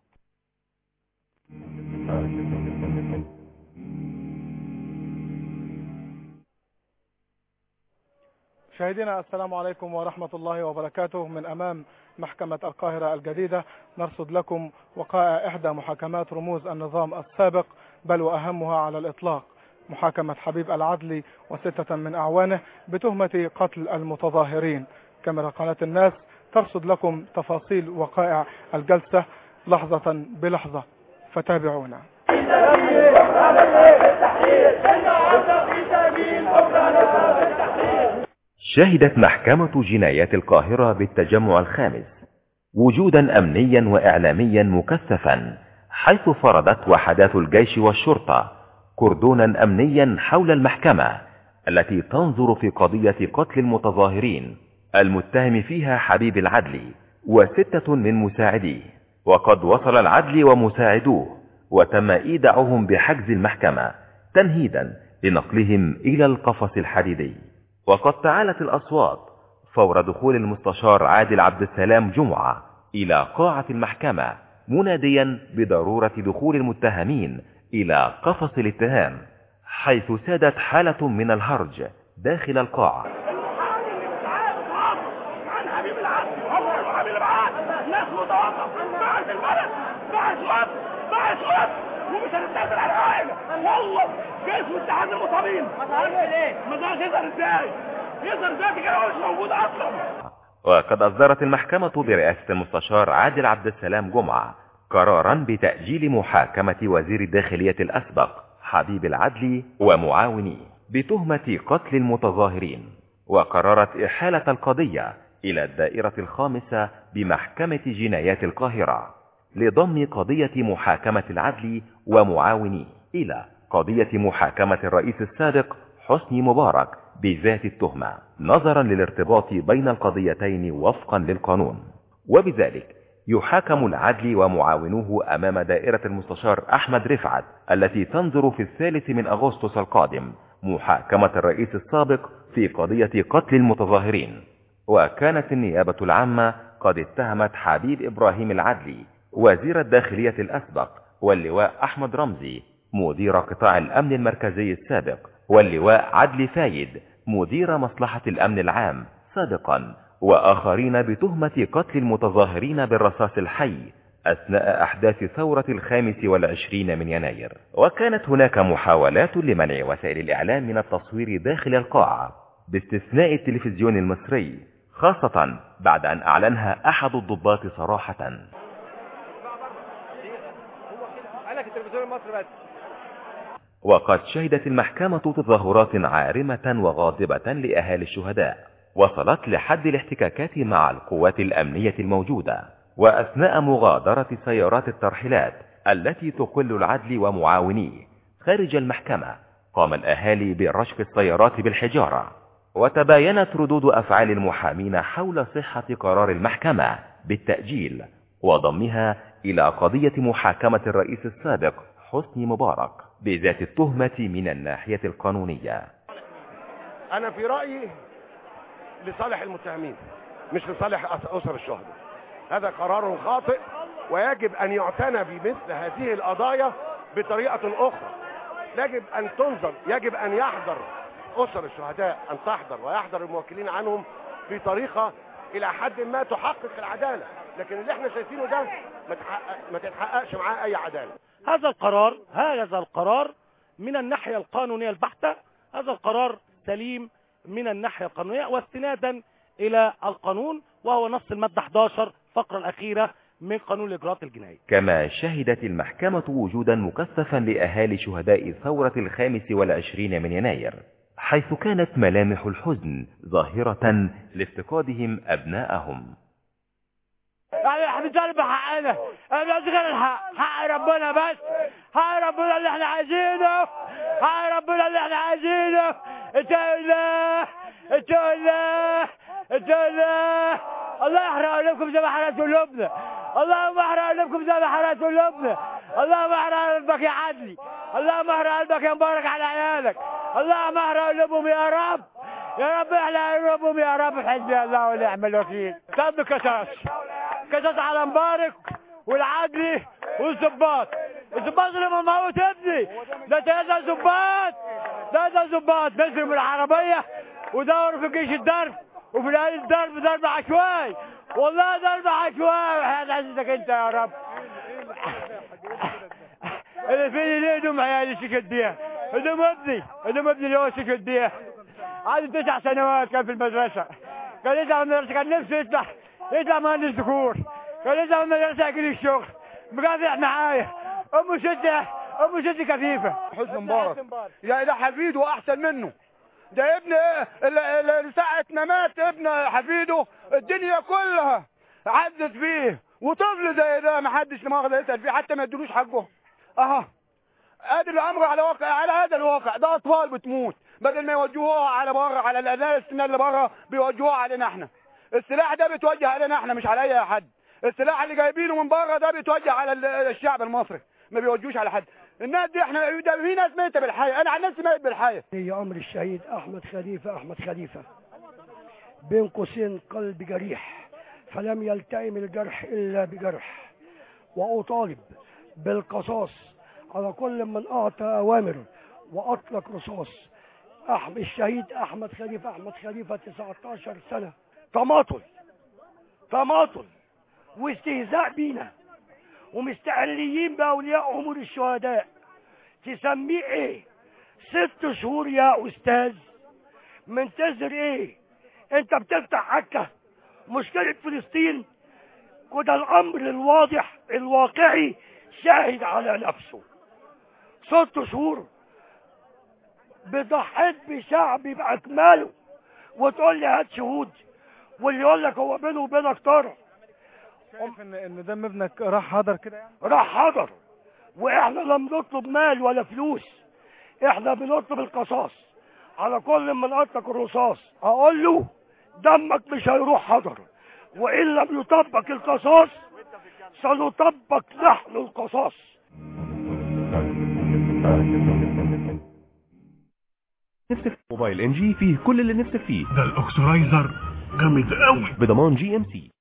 مشاهدينا السلام عليكم ورحمة الله وبركاته من أمام محكمة القاهرة الجديدة نرصد لكم وقائع إحدى محاكمات رموز النظام السابق بل وأهمها على الإطلاق محاكمة حبيب العدلي وستة من أعوانه بتهمة قتل المتظاهرين كاميرا قناة الناس ترصد لكم تفاصيل وقائع الجلسة لحظة بلحظة فتابعونا شهدت محكمة جنايات القاهرة بالتجمع الخامس وجودا أمنيا وإعلاميا مكثفا حيث فرضت وحدات الجيش والشرطة كردونا أمنيا حول المحكمة التي تنظر في قضية قتل المتظاهرين المتهم فيها حبيب العدلي وستة من مساعديه وقد وصل العدلي ومساعدوه وتم إيداعهم بحجز المحكمة تمهيدا لنقلهم إلى القفص الحديدي وقد تعالت الأصوات فور دخول المستشار عادل عبد السلام جمعة إلى قاعة المحكمة مناديا بضرورة دخول المتهمين إلى قفص الاتهام حيث سادت حالة من الهرج داخل القاعة الناس متوقف بعد البلد بعد وقت بعد وقت ومش هنستقبل على حاجه والله جسم اتحاد المصابين ما ظهرش ليه؟ ما ظهرش يظهر ازاي؟ يظهر ازاي كده هو مش موجود اصلا وقد أصدرت المحكمة برئاسة المستشار عادل عبد السلام جمعة قرارا بتأجيل محاكمة وزير الداخلية الأسبق حبيب العدلي ومعاونيه بتهمة قتل المتظاهرين وقررت إحالة القضية إلى الدائرة الخامسة بمحكمة جنايات القاهرة لضم قضية محاكمة العدل ومعاونيه إلى قضية محاكمة الرئيس السابق حسني مبارك بذات التهمة نظرا للارتباط بين القضيتين وفقا للقانون وبذلك يحاكم العدل ومعاونوه أمام دائرة المستشار أحمد رفعت التي تنظر في الثالث من أغسطس القادم محاكمة الرئيس السابق في قضية قتل المتظاهرين وكانت النيابة العامة قد اتهمت حبيب إبراهيم العدلي وزير الداخلية الأسبق واللواء أحمد رمزي مدير قطاع الأمن المركزي السابق واللواء عدلي فايد مدير مصلحة الأمن العام سابقا وآخرين بتهمة قتل المتظاهرين بالرصاص الحي أثناء أحداث ثورة الخامس والعشرين من يناير وكانت هناك محاولات لمنع وسائل الإعلام من التصوير داخل القاعة باستثناء التلفزيون المصري خاصة بعد أن أعلنها أحد الضباط صراحة قال لك التلفزيون المصري بس وقد شهدت المحكمة تظاهرات عارمة وغاضبة لأهالي الشهداء وصلت لحد الاحتكاكات مع القوات الأمنية الموجودة وأثناء مغادرة سيارات الترحيلات التي تقل العدل ومعاونيه خارج المحكمة قام الأهالي برشق السيارات بالحجارة وتباينت ردود أفعال المحامين حول صحة قرار المحكمة بالتأجيل وضمها إلى قضية محاكمة الرئيس السابق حسني مبارك بذات التهمة من الناحية القانونية انا في رايي لصالح المتهمين مش لصالح أس- اسر الشهداء هذا قرار خاطئ ويجب ان يعتنى بمثل هذه القضايا بطريقه اخرى يجب ان تنظر يجب ان يحضر اسر الشهداء ان تحضر ويحضر الموكلين عنهم بطريقه الى حد ما تحقق العداله لكن اللي احنا شايفينه ده ما تحقق ما تتحققش معاه اي عداله هذا القرار هذا القرار من الناحية القانونية البحتة هذا القرار سليم من الناحية القانونية واستنادا إلى القانون وهو نص المادة 11 الفقرة الأخيرة من قانون الإجراءات الجنائية كما شهدت المحكمة وجودا مكثفا لأهالي شهداء ثورة الخامس والعشرين من يناير حيث كانت ملامح الحزن ظاهرة لافتقادهم أبناءهم يعني احنا بنطالب بحقنا انا مش عايز غير الحق حق ربنا بس حق ربنا اللي احنا عايزينه حق ربنا اللي احنا عايزينه اتقوا الله اتقوا الله اتقوا الله الله يحرق قلوبكم زي ما حرقت قلوبنا اللهم احرق قلوبكم زي ما حرقت قلوبنا اللهم احرق قلبك يا عدلي اللهم احرق قلبك يا مبارك على عيالك اللهم احرق قلوبهم يا رب يا رب احرق قلوبهم يا رب حسبي الله ونعم الوكيل طب كشاش كشاش على مبارك والعدلي والظباط الظباط اللي موت ابني ده ثلاثة ظباط ثلاثة ظباط نزلوا من العربية ودوروا في جيش الدرب وفي ليالي الدرب ضرب عشوائي والله ضرب عشوائي وحياة عزيزك انت يا رب اللي فيني ليه هدوم عيالي شكل بيها هدوم ابني هدوم ابني اللي هو شكل بيها عنده تسع سنوات كان في المدرسة كان يطلع من المدرسة كان نفسه يطلع يطلع مهندس ذكور كان يطلع من المدرسة يجي لي الشغل مقاطع معايا امه ستة ابو ست كفيفه حسني مبارك يا ده حفيده احسن منه ده ابن ايه اللي- اللي ساعة ما مات ابن حفيده الدنيا كلها عدت فيه وطفل زي ده ما حدش لمؤاخذة يسأل فيه حتى ما يدلوش حقه اها ادي الامر على واقع على هذا الواقع ده اطفال بتموت بدل ما يوجهوها على بره على الناس اللي بره بيوجهوها علينا احنا السلاح ده بيتوجه علينا احنا مش على اي حد السلاح اللي جايبينه من بره ده بيتوجه على ال- الشعب المصري ما بيوجهوش على حد الناس دي احنا ده في ناس ميته بالحياه انا عن نفسي ميت بالحياه هي أمر الشهيد أحمد خليفة أحمد خليفة بين قوسين قلب جريح فلم يلتئم الجرح إلا بجرح وأطالب بالقصاص على كل من أعطى أوامر وأطلق رصاص أحمد الشهيد أحمد خليفة أحمد خليفة 19 سنة تماطل تماطل واستهزاء بينا ومستقليين بأولياء أمور الشهداء تسميه إيه؟ ست شهور يا أستاذ منتظر إيه؟ أنت بتفتح حكة مشكلة فلسطين وده الأمر الواضح الواقعي شاهد على نفسه ست شهور بضحيت بشعبي بأكمله وتقول لي هات شهود واللي يقول لك هو بينه وبينك طار شايف ان ان دم ابنك راح هدر كده يعني راح حضر واحنا لم نطلب مال ولا فلوس احنا بنطلب القصاص على كل من اطلق الرصاص اقول له دمك مش هيروح حضر وان لم يطبق القصاص سنطبق نحن القصاص نفسك موبايل ان جي فيه كل اللي نفسك فيه ده الاكسرايزر جامد قوي بضمان جي ام سي